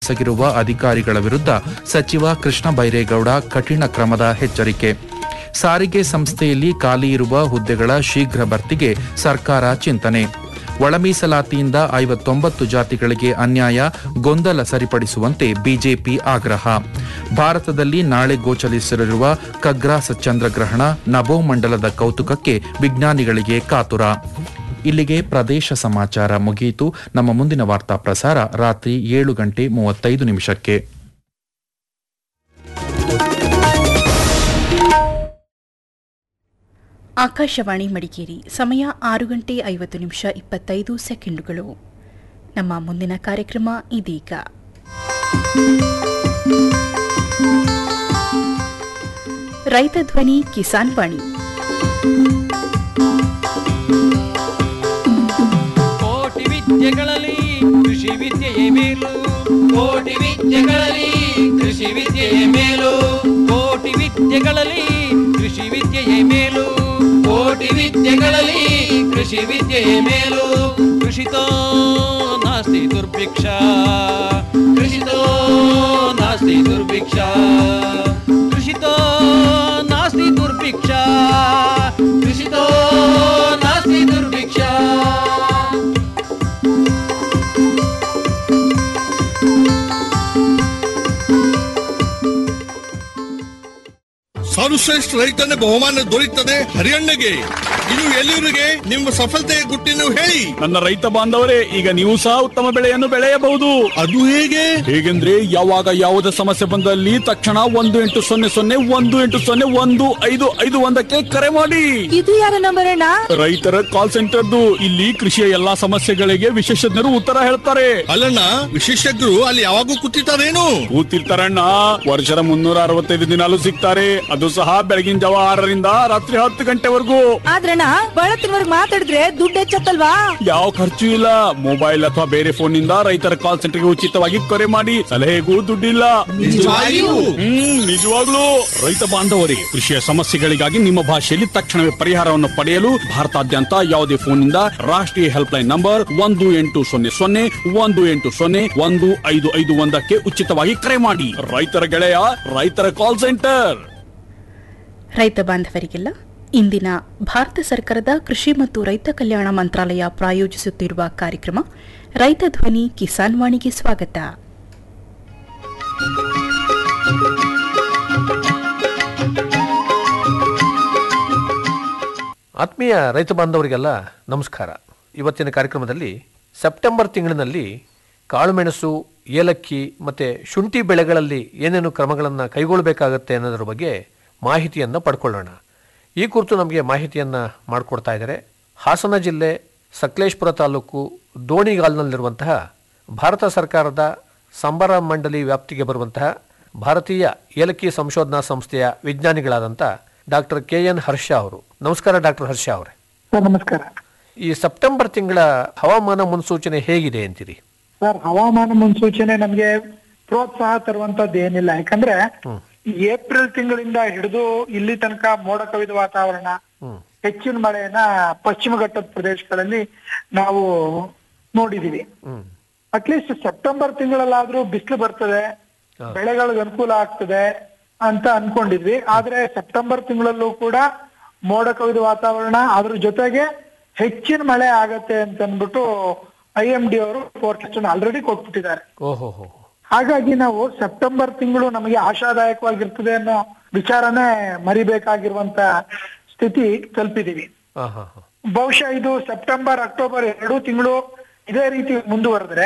ಎಸಗಿರುವ ಅಧಿಕಾರಿಗಳ ವಿರುದ್ಧ ಸಚಿವ ಕೃಷ್ಣ ಬೈರೇಗೌಡ ಕಠಿಣ ಕ್ರಮದ ಎಚ್ಚರಿಕೆ ಸಾರಿಗೆ ಸಂಸ್ಥೆಯಲ್ಲಿ ಖಾಲಿ ಇರುವ ಹುದ್ದೆಗಳ ಶೀಘ್ರ ಭರ್ತಿಗೆ ಸರ್ಕಾರ ಚಿಂತನೆ ಒಳ ಮೀಸಲಾತಿಯಿಂದ ಐವತ್ತೊಂಬತ್ತು ಜಾತಿಗಳಿಗೆ ಅನ್ಯಾಯ ಗೊಂದಲ ಸರಿಪಡಿಸುವಂತೆ ಬಿಜೆಪಿ ಆಗ್ರಹ ಭಾರತದಲ್ಲಿ ನಾಳೆ ಗೋಚರಿಸಲಿರುವ ಖಗ್ರಾಸ ಚಂದ್ರಗ್ರಹಣ ನಭೋಮಂಡಲದ ಕೌತುಕಕ್ಕೆ ವಿಜ್ಞಾನಿಗಳಿಗೆ ಕಾತುರ ಇಲ್ಲಿಗೆ ಪ್ರದೇಶ ಸಮಾಚಾರ ಮುಗಿಯಿತು ನಮ್ಮ ಮುಂದಿನ ವಾರ್ತಾ ಪ್ರಸಾರ ರಾತ್ರಿ ಏಳು ಗಂಟೆ ಮೂವತ್ತೈದು ನಿಮಿಷಕ್ಕೆ ಆಕಾಶವಾಣಿ ಮಡಿಕೇರಿ ಸಮಯ ಆರು ಗಂಟೆ ಐವತ್ತು ನಿಮಿಷ ಇಪ್ಪತ್ತೈದು ಸೆಕೆಂಡುಗಳು ನಮ್ಮ ಮುಂದಿನ ಕಾರ್ಯಕ್ರಮ ಇದೀಗ ರೈತ ಧ್ವನಿ ಕಿಸಾನ್ ವಾಣಿ ಕೋಟಿ ವಿದ್ಯೆಗಳಲ್ಲಿ ಕೃಷಿ ವಿದ್ಯೆಯೇ ಮೇಲು ಕೋಟಿ ವಿದ್ಯೆಗಳಲ್ಲಿ ಕೃಷಿ ವಿದ್ಯೆಯೇ ಮೇಲು ಕೋಟಿ ವಿದ್ಯೆಗಳಲ್ಲಿ ಕೃಷಿ ವಿದ್ಯೆಯೇ ಮೇಲು ಕೋಟಿ ವಿದ್ಯೆಗಳಲ್ಲಿ ಕೃಷಿ ವಿದ್ಯೆಯೇ ಮೇಲು ಕೃಷಿತೋ ನಾಸ್ತಿ ದುರ್ಭಿಕ್ಷ ಕೃಷಿತೋ ನಾಸ್ತಿ ದುರ್ಭಿಕ್ಷ ಕೃಷಿತೋ ನಾಸ್ತಿ ದುರ್ಭಿಕ್ಷ ಕೃಷಿತೋ ನಾಸ್ತಿ ದುರ್ಭಿಕ್ಷ ಸರ್ವಶ್ರೇಷ್ಠ ರೈತನ ಬಹುಮಾನ ದೊರೆಯುತ್ತದೆ ಹರಿಯಣ್ಣಗೆ ಇದು ಎಲ್ಲಿವರಿಗೆ ನಿಮ್ಮ ಸಫಲತೆಯ ಗುಟ್ಟಿನ ಹೇಳಿ ನನ್ನ ರೈತ ಬಾಂಧವರೇ ಈಗ ನೀವು ಸಹ ಉತ್ತಮ ಬೆಳೆಯನ್ನು ಬೆಳೆಯಬಹುದು ಅದು ಹೇಗೆ ಹೇಗೆಂದ್ರೆ ಯಾವಾಗ ಯಾವುದೇ ಸಮಸ್ಯೆ ಬಂದಲ್ಲಿ ತಕ್ಷಣ ಒಂದು ಎಂಟು ಸೊನ್ನೆ ಸೊನ್ನೆ ಒಂದು ಎಂಟು ಸೊನ್ನೆ ಒಂದು ಐದು ಐದು ಒಂದಕ್ಕೆ ಕರೆ ಮಾಡಿ ಇದು ಯಾರ ನಂಬರ್ ಅಣ್ಣ ರೈತರ ಕಾಲ್ ಸೆಂಟರ್ದು ಇಲ್ಲಿ ಕೃಷಿಯ ಎಲ್ಲಾ ಸಮಸ್ಯೆಗಳಿಗೆ ವಿಶೇಷಜ್ಞರು ಉತ್ತರ ಹೇಳ್ತಾರೆ ಅಲ್ಲಣ್ಣ ವಿಶೇಷಜ್ಞರು ಅಲ್ಲಿ ಯಾವಾಗೂ ಕೂತಿರ್ತಾರೇನು ಕೂತಿರ್ತಾರಣ್ಣ ವರ್ಷದ ಮುನ್ನೂರ ಅರವತ್ತೈದು ದಿನಾಲು ಸಿಗ್ತಾರೆ ಅದು ಸಹ ಬೆಳಗಿನ ಜಾವ ಆರರಿಂದ ರಾತ್ರಿ ಹತ್ತು ಗಂಟೆವರೆಗೂ ಆದ್ರಣ್ಣ ಬಳತ್ತಿನವರ್ಗ್ ಮಾತಾಡಿದ್ರೆ ದುಡ್ಡು ಹೆಚ್ಚತ್ತಲ್ವಾ ಯಾವ ಖರ್ಚು ಇಲ್ಲ ಮೊಬೈಲ್ ಅಥವಾ ಬೇರೆ ಫೋನ್ ನಿಂದ ರೈತರ ಕಾಲ್ ಸೆಂಟರ್ಗೆ ಉಚಿತವಾಗಿ ಕರೆ ಮಾಡಿ ಸಲಹೆಗೂ ದುಡ್ಡಿಲ್ಲ ನಿಜವಾಗಿಯೂ? ಹ್ಮ್ ನಿಜವಾಗ್ಲೂ ರೈತ ಬಾಂಧವರಿಗೆ ಕೃಷಿಯ ಸಮಸ್ಯೆಗಳಿಗಾಗಿ ನಿಮ್ಮ ಭಾಷೆಯಲ್ಲಿ ತಕ್ಷಣವೇ ಪರಿಹಾರವನ್ನು ಪಡೆಯಲು ಭಾರತಾದ್ಯಂತ ಯಾವುದೇ ಫೋನ್ ನಿಂದ ರಾಷ್ಟ್ರೀಯ ಹೆಲ್ಪ್ ಲೈನ್ ನಂಬರ್ ಒಂದು ಎಂಟು ಸೊನ್ನೆ ಸೊನ್ನೆ ಒಂದು ಎಂಟು ಸೊನ್ನೆ ಒಂದು ಐದು ಐದು ಒಂದಕ್ಕೆ ಉಚಿತವಾಗಿ ಕರೆ ಮಾಡಿ ರೈತರ ಗೆಳೆಯ ರೈತರ ಕಾಲ್ ಸೆಂಟರ್ ರೈತ ಬಾಂಧವರಿಗೆಲ್ಲ ಇಂದಿನ ಭಾರತ ಸರ್ಕಾರದ ಕೃಷಿ ಮತ್ತು ರೈತ ಕಲ್ಯಾಣ ಮಂತ್ರಾಲಯ ಪ್ರಾಯೋಜಿಸುತ್ತಿರುವ ಕಾರ್ಯಕ್ರಮ ರೈತ ಧ್ವನಿ ಕಿಸಾನ್ ವಾಣಿಗೆ ಸ್ವಾಗತ ಆತ್ಮೀಯ ರೈತ ಬಾಂಧವರಿಗೆಲ್ಲ ನಮಸ್ಕಾರ ಇವತ್ತಿನ ಕಾರ್ಯಕ್ರಮದಲ್ಲಿ ಸೆಪ್ಟೆಂಬರ್ ತಿಂಗಳಿನಲ್ಲಿ ಕಾಳುಮೆಣಸು ಏಲಕ್ಕಿ ಮತ್ತು ಶುಂಠಿ ಬೆಳೆಗಳಲ್ಲಿ ಏನೇನು ಕ್ರಮಗಳನ್ನು ಕೈಗೊಳ್ಳಬೇಕಾಗತ್ತೆ ಅನ್ನೋದ್ರ ಬಗ್ಗೆ ಮಾಹಿತಿಯನ್ನು ಪಡ್ಕೊಳ್ಳೋಣ ಈ ಕುರಿತು ನಮಗೆ ಮಾಹಿತಿಯನ್ನು ಮಾಡಿಕೊಡ್ತಾ ಇದ್ದಾರೆ ಹಾಸನ ಜಿಲ್ಲೆ ಸಕಲೇಶ್ಪುರ ತಾಲೂಕು ದೋಣಿಗಾಲ್ನಲ್ಲಿರುವಂತಹ ಭಾರತ ಸರ್ಕಾರದ ಸಂಬರ ಮಂಡಳಿ ವ್ಯಾಪ್ತಿಗೆ ಬರುವಂತಹ ಭಾರತೀಯ ಏಲಕ್ಕಿ ಸಂಶೋಧನಾ ಸಂಸ್ಥೆಯ ವಿಜ್ಞಾನಿಗಳಾದಂಥ ಡಾಕ್ಟರ್ ಕೆ ಎನ್ ಹರ್ಷ ಅವರು ನಮಸ್ಕಾರ ಡಾಕ್ಟರ್ ಹರ್ಷ ಅವರೇ ಸರ್ ನಮಸ್ಕಾರ ಈ ಸೆಪ್ಟೆಂಬರ್ ತಿಂಗಳ ಹವಾಮಾನ ಮುನ್ಸೂಚನೆ ಹೇಗಿದೆ ಅಂತೀರಿ ಸರ್ ಹವಾಮಾನ ಮುನ್ಸೂಚನೆ ನಮ್ಗೆ ಪ್ರೋತ್ಸಾಹ ತರುವಂತದ್ದು ಏನಿಲ್ಲ ಯಾಕಂದ್ರೆ ಈ ಏಪ್ರಿಲ್ ತಿಂಗಳಿಂದ ಹಿಡಿದು ಇಲ್ಲಿ ತನಕ ಮೋಡ ಕವಿದ ವಾತಾವರಣ ಹೆಚ್ಚಿನ ಮಳೆಯನ್ನ ಪಶ್ಚಿಮ ಘಟ್ಟದ ಪ್ರದೇಶಗಳಲ್ಲಿ ನಾವು ನೋಡಿದೀವಿ ಅಟ್ಲೀಸ್ಟ್ ಸೆಪ್ಟೆಂಬರ್ ತಿಂಗಳಲ್ಲಾದ್ರೂ ಬಿಸಿಲು ಬರ್ತದೆ ಬೆಳೆಗಳಿಗೆ ಅನುಕೂಲ ಆಗ್ತದೆ ಅಂತ ಅನ್ಕೊಂಡಿದ್ವಿ ಆದ್ರೆ ಸೆಪ್ಟೆಂಬರ್ ತಿಂಗಳಲ್ಲೂ ಕೂಡ ಮೋಡ ಕವಿದ ವಾತಾವರಣ ಅದ್ರ ಜೊತೆಗೆ ಹೆಚ್ಚಿನ ಮಳೆ ಆಗತ್ತೆ ಅಂತ ಅಂದ್ಬಿಟ್ಟು ಐ ಎಂ ಡಿ ಅವರು ಫೋರ್ಕಾಸ್ಟ್ ಆಲ್ರೆಡಿ ಕೊಟ್ಬಿಟ್ಟಿದ್ದಾರೆ ಓಹೋ ಹೋ ಹಾಗಾಗಿ ನಾವು ಸೆಪ್ಟೆಂಬರ್ ತಿಂಗಳು ನಮಗೆ ಆಶಾದಾಯಕವಾಗಿರ್ತದೆ ಅನ್ನೋ ವಿಚಾರನೇ ಮರಿಬೇಕಾಗಿರುವಂತ ಸ್ಥಿತಿ ತಲುಪಿದೀವಿ ಹಾಂ ಹಾಂ ಹಾಂ ಬಹುಶಃ ಇದು ಸೆಪ್ಟೆಂಬರ್ ಅಕ್ಟೋಬರ್ ಎರಡು ತಿಂಗಳು ಇದೇ ರೀತಿ ಮುಂದುವರೆದ್ರೆ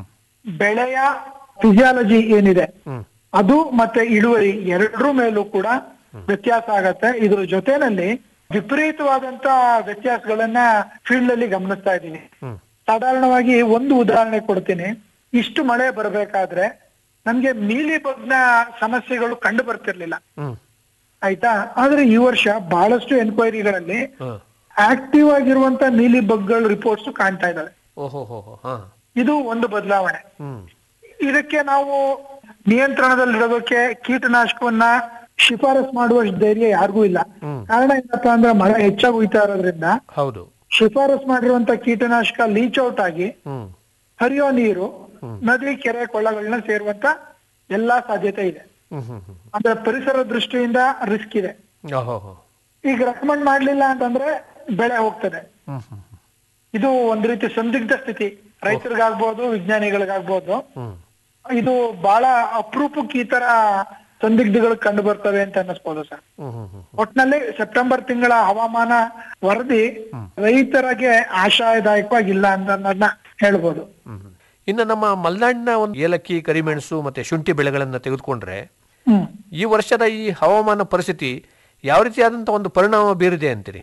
ಬೆಳೆಯ ಫಿಸಿಯಾಲಜಿ ಏನಿದೆ ಅದು ಮತ್ತೆ ಇಳುವರಿ ಎರಡರ ಮೇಲೂ ಕೂಡ ವ್ಯತ್ಯಾಸ ಆಗತ್ತೆ ಇದ್ರ ಜೊತೆನಲ್ಲಿ ವಿಪರೀತವಾದಂತ ವ್ಯತ್ಯಾಸಗಳನ್ನ ಫೀಲ್ಡ್ ಅಲ್ಲಿ ಗಮನಿಸ್ತಾ ಇದ್ದೀವಿ ಸಾಧಾರಣವಾಗಿ ಒಂದು ಉದಾಹರಣೆ ಕೊಡ್ತೀನಿ ಇಷ್ಟು ಮಳೆ ಬರಬೇಕಾದ್ರೆ ನಮ್ಗೆ ಮೀಲಿ ಬಗ್ನ ಸಮಸ್ಯೆಗಳು ಕಂಡು ಬರ್ತಿರ್ಲಿಲ್ಲ ಆಯ್ತಾ ಆದ್ರೆ ಈ ವರ್ಷ ಬಹಳಷ್ಟು ಎನ್ಕ್ವೈರಿಗಳಲ್ಲಿ ಆಕ್ಟಿವ್ ಆಗಿರುವಂತ ಮೀಲಿ ಬಗ್ಗಳ ರಿಪೋರ್ಟ್ಸ್ ಕಾಣ್ತಾ ಇದಾವೆ ಓಹೋ ಹೋ ಹೋ ಹಾಂ ಇದು ಒಂದು ಬದಲಾವಣೆ ಹ್ಮ್ ಇದಕ್ಕೆ ನಾವು ನಿಯಂತ್ರಣದಲ್ಲಿಡೋದಕ್ಕೆ ಕೀಟನಾಶಕವನ್ನ ಶಿಫಾರಸ್ ಮಾಡುವಷ್ಟು ಧೈರ್ಯ ಯಾರಿಗೂ ಇಲ್ಲ ಕಾರಣ ಏನಪ್ಪಾ ಅಂದ್ರೆ ಮಳೆ ಹೆಚ್ಚಾಗಿ ಹೋಯ್ತಾ ಇರೋದ್ರಿಂದ ಹೌದು ಶಿಫಾರಸ್ ಮಾಡಿರುವಂತ ಕೀಟನಾಶಕ ಲೀಚ್ ಔಟ್ ಆಗಿ ಹ್ಮ್ ಹರಿಯೋ ನೀರು ನದಿ ಕೆರೆ ಕೊಳ್ಳಗಳನ್ನ ಸೇರುವಂತ ಎಲ್ಲಾ ಸಾಧ್ಯತೆ ಇದೆ ಹ್ಮ್ ಹ್ಮ್ ಹ್ಮ್ ಅಂದ್ರೆ ಪರಿಸರ ದೃಷ್ಟಿಯಿಂದ ರಿಸ್ಕ್ ಇದೆ ಓಹೋ ಹೋ ಈಗ ರೆಕಮೆಂಡ್ ಮಾಡ್ಲಿಲ್ಲ ಅಂತಂದ್ರೆ ಬೆಳೆ ಹೋಗ್ತದೆ ಹ್ಮ್ ಹ್ಮ್ ಇದು ಒಂದ್ ರೀತಿ ಸಂದಿಗ್ಧ ಸ್ಥಿತಿ ರೈತರಿಗಾಗ್ಬೋದು ವಿಜ್ಞಾನಿಗಳಿಗಾಗ್ಬೋದು ಹ್ಮ್ ಇದು ಬಹಳ ಅಪರೂಪಕ್ಕೆ ಈ ತರ ಸಂದಿಗ್ಧಗಳು ಕಂಡು ಬರ್ತವೆ ಅಂತ ಅನ್ನಿಸ್ಬೋದು ಸರ್ ಹ್ಮ್ ಹ್ಮ್ ಹ್ಮ್ ಒಟ್ನಲ್ಲಿ ಸೆಪ್ಟೆಂಬರ್ ತಿಂಗಳ ಹವಾಮಾನ ವರದಿ ರೈತರಿಗೆ ಆಶಾದಾಯಕವಾಗಿಲ್ಲ ಅಂತ ಅನ್ನೋದನ್ನ ಹೇಳ್ಬೋದು ಹ್ಮ್ ಹ್ಮ್. ಇನ್ನು ನಮ್ಮ ಮಲೆನಾಡಿನ ಒಂದು ಏಲಕ್ಕಿ ಕರಿಮೆಣಸು ಮತ್ತೆ ಶುಂಠಿ ಬೆಳೆಗಳನ್ನ ತೆಗೆದುಕೊಂಡ್ರೆ ಹ್ಮ್ ಈ ವರ್ಷದ ಈ ಹವಾಮಾನ ಪರಿಸ್ಥಿತಿ ಯಾವ ರೀತಿಯಾದಂತ ಒಂದು ಪರಿಣಾಮ ಬೀರಿದೆ ಅಂತೀರಿ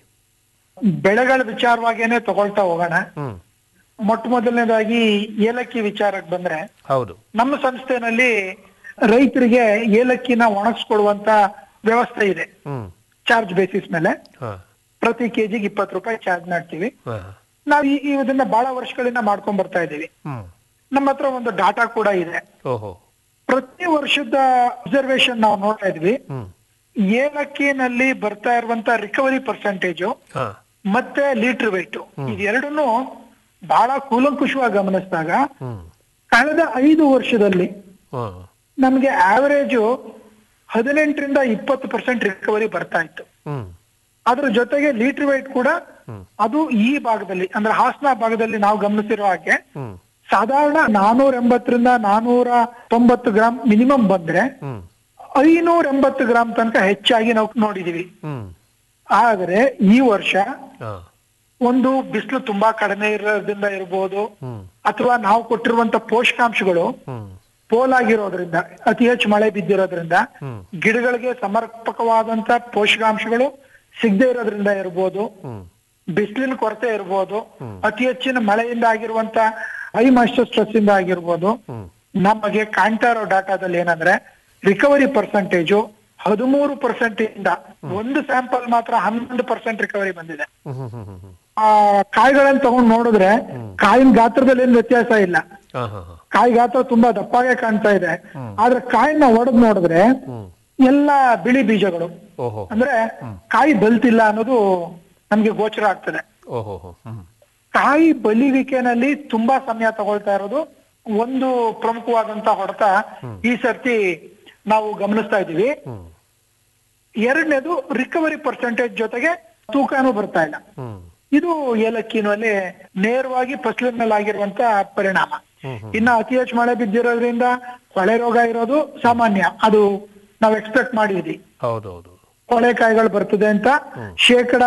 ಬೆಳೆಗಳ ವಿಚಾರವಾಗೇನೆ ತಗೊಳ್ತಾ ಹೋಗೋಣ ಹ್ಮ್ ಮೊಟ್ಟ ಮೊದಲನೇದಾಗಿ ಏಲಕ್ಕಿ ವಿಚಾರಕ್ಕೆ ಬಂದ್ರೆ ಹೌದು ನಮ್ಮ ಸಂಸ್ಥೆನಲ್ಲಿ ರೈತರಿಗೆ ಏಲಕ್ಕಿನ ಒಣಗಿಸ್ಕೊಡುವಂತ ವ್ಯವಸ್ಥೆ ಇದೆ ಹ್ಮ್ ಚಾರ್ಜ್ ಬೇಸಿಸ್ ಮೇಲೆ ಹಾ ಪ್ರತಿ ಕೆಜಿಗೆ ಇಪ್ಪತ್ತು ರೂಪಾಯಿ ಚಾರ್ಜ್ ಮಾಡ್ತೀವಿ ಹಾ ನಾವು ಈ ಈ ಇದನ್ನ ಬಹಳ ವರ್ಷಗಳಿಂದ ಮಾಡ್ಕೊಂಡ್ ಬರ್ತಾ ಇದೀವಿ ಹ್ಮ್ ನಮ್ಮ ಹತ್ರ ಒಂದು ಡಾಟಾ ಕೂಡ ಇದೆ ಓಹೋ ಪ್ರತಿ ವರ್ಷದ ಅಬ್ಸರ್ವೇಶನ್ ನಾವು ನೋಡ್ತಾ ಇದ್ವಿ ಹ್ಮ್ ಏಲಕ್ಕಿನಲ್ಲಿ ಬರ್ತಾ ಇರುವಂತ ರಿಕವರಿ ಪರ್ಸೆಂಟೇಜ್ ಹಾ ಮತ್ತೆ ಲೀಟರ್ ವೆಯ್ಟ್ ಇದೆರಡನ್ನು ಬಹಳ ಕೂಲಂಕುಷವಾಗಿ ಗಮನಿಸಿದಾಗ ಹ್ಮ್ ಕಳೆದ ಐದು ವರ್ಷದಲ್ಲಿ ಹಾ ನಮ್ಗೆ ಆವರೇಜ್ ಹದಿನೆಂಟರಿಂದ ಇಪ್ಪತ್ತು ಪರ್ಸೆಂಟ್ ರಿಕವರಿ ಬರ್ತಾ ಇತ್ತು ಹ್ಮ್ ಅದ್ರ ಜೊತೆಗೆ ಲೀಟರ್ ವೆಯ್ಟ್ ಕೂಡ ಅದು ಈ ಭಾಗದಲ್ಲಿ ಅಂದ್ರೆ ಹಾಸನ ಭಾಗದಲ್ಲಿ ನಾವು ಗಮನಿಸಿರೋ ಹಾಗೆ ಹ್ಮ್ ಸಾಧಾರಣ ನಾನೂರ ಎಂಬತ್ತರಿಂದ ನಾನೂರ ತೊಂಬತ್ತು ಗ್ರಾಮ್ ಮಿನಿಮಮ್ ಬಂದ್ರೆ ಹ್ಮ್ ಐನೂರ ಎಂಬತ್ತು ಗ್ರಾಮ್ ತನಕ ಹೆಚ್ಚಾಗಿ ನಾವು ನೋಡಿದೀವಿ ಹ್ಮ್ ಆದ್ರೆ ಈ ವರ್ಷ ಹಾ ಒಂದು ಬಿಸಿಲು ತುಂಬಾ ಕಡಿಮೆ ಇರೋದ್ರಿಂದ ಇರ್ಬೋದು ಹ್ಮ್ ಅಥವಾ ನಾವು ಕೊಟ್ಟಿರುವಂತ ಪೋಷಕಾಂಶಗಳು ಹ್ಮ್ ಪೋಲಾಗಿರೋದ್ರಿಂದ ಅತಿ ಹೆಚ್ಚು ಮಳೆ ಬಿದ್ದಿರೋದ್ರಿಂದ ಹ್ಮ್. ಗಿಡಗಳಿಗೆ ಸಮರ್ಪಕವಾದಂತ ಪೋಷಕಾಂಶಗಳು ಸಿಗದೆ ಇರೋದ್ರಿಂದ ಇರ್ಬೋದು ಹ್ಮ್ ಬಿಸಿಲಿನ ಕೊರತೆ ಇರ್ಬೋದು ಅತಿ ಹೆಚ್ಚಿನ ಮಳೆಯಿಂದ ಆಗಿರುವಂತ ಹೈ ಮಾಸ್ಟರ್ ಸ್ಟ್ರೆಸ್ ಇಂದ ಆಗಿರ್ಬೋದು ಹ್ಮ್ ನಮಗೆ ಕಾಣ್ತಾ ಇರೋ ಡಾಟಾದಲ್ಲಿ ಏನಂದ್ರೆ ರಿಕವರಿ ಪರ್ಸೆಂಟೇಜು ಹದಿಮೂರು ಪರ್ಸೆಂಟ್ ಇಂದ ಒಂದು ಸ್ಯಾಂಪಲ್ ಮಾತ್ರ ಹನ್ನೊಂದು ಪರ್ಸೆಂಟ್ ರಿಕವರಿ ಬಂದಿದೆ ಹ್ಮ್ ಹ್ಮ್ ಹ್ಮ್ ಹ್ಮ್ ಆ ಕಾಯಿಗಳನ್ನ ತಗೊಂಡ್ ನೋಡಿದ್ರೆ ಕಾಯಿನ ಗಾತ್ರದಲ್ಲಿ ಏನ್ ವ್ಯತ್ಯಾಸ ಇಲ್ಲ ಹಾ ಹಾ ಹಾ ಕಾಯಿ ಗಾತ್ರ ತುಂಬಾ ದಪ್ಪಾಗೆ ಕಾಣ್ತಾ ಇದೆ ಆದ್ರೆ ಕಾಯಿನ ಒಡೆದ್ ನೋಡಿದ್ರೆ ಹ್ಮ್ ಎಲ್ಲ ಬಿಳಿ ಬೀಜಗಳು ಓಹೋ ಅಂದ್ರೆ ಕಾಯಿ ಬಲ್ತಿಲ್ಲ ಅನ್ನೋದು ನಮ್ಗೆ ಗೋಚರ ಆಗ್ತದೆ ಓಹೋ ಹೋ ಹ್ಮ್ ಕಾಯಿ ಬಲಿವಿಕೆನಲ್ಲಿ ತುಂಬಾ ಸಮಯ ತಗೊಳ್ತಾ ಇರೋದು ಒಂದು ಪ್ರಮುಖವಾದಂತ ಹೊಡೆತ ಈ ಸರ್ತಿ ನಾವು ಗಮನಿಸ್ತಾ ಇದೀವಿ ಹ್ಮ್ ಎರಡನೇದು ರಿಕವರಿ ಪರ್ಸೆಂಟೇಜ್ ಜೊತೆಗೆ ತೂಕನೂ ಬರ್ತಾ ಇಲ್ಲ ಹ್ಮ್ ಇದು ಏಲಕ್ಕಿನಲ್ಲಿ ನೇರವಾಗಿ ಫಸಲಿನ ಮೇಲೆ ಆಗಿರುವಂತ ಪರಿಣಾಮ ಇನ್ನ ಅತಿ ಹೆಚ್ಚು ಮಳೆ ಬಿದ್ದಿರೋದ್ರಿಂದ ಕೊಳೆ ರೋಗ ಇರೋದು ಸಾಮಾನ್ಯ ಅದು ನಾವು ಎಕ್ಸ್ಪೆಕ್ಟ್ ಮಾಡಿದ್ವಿ ಹೌದು ಹೌದು ಕೊಳೆ ಕಾಯಿಗಳು ಬರ್ತದೆ ಅಂತ ಶೇಕಡ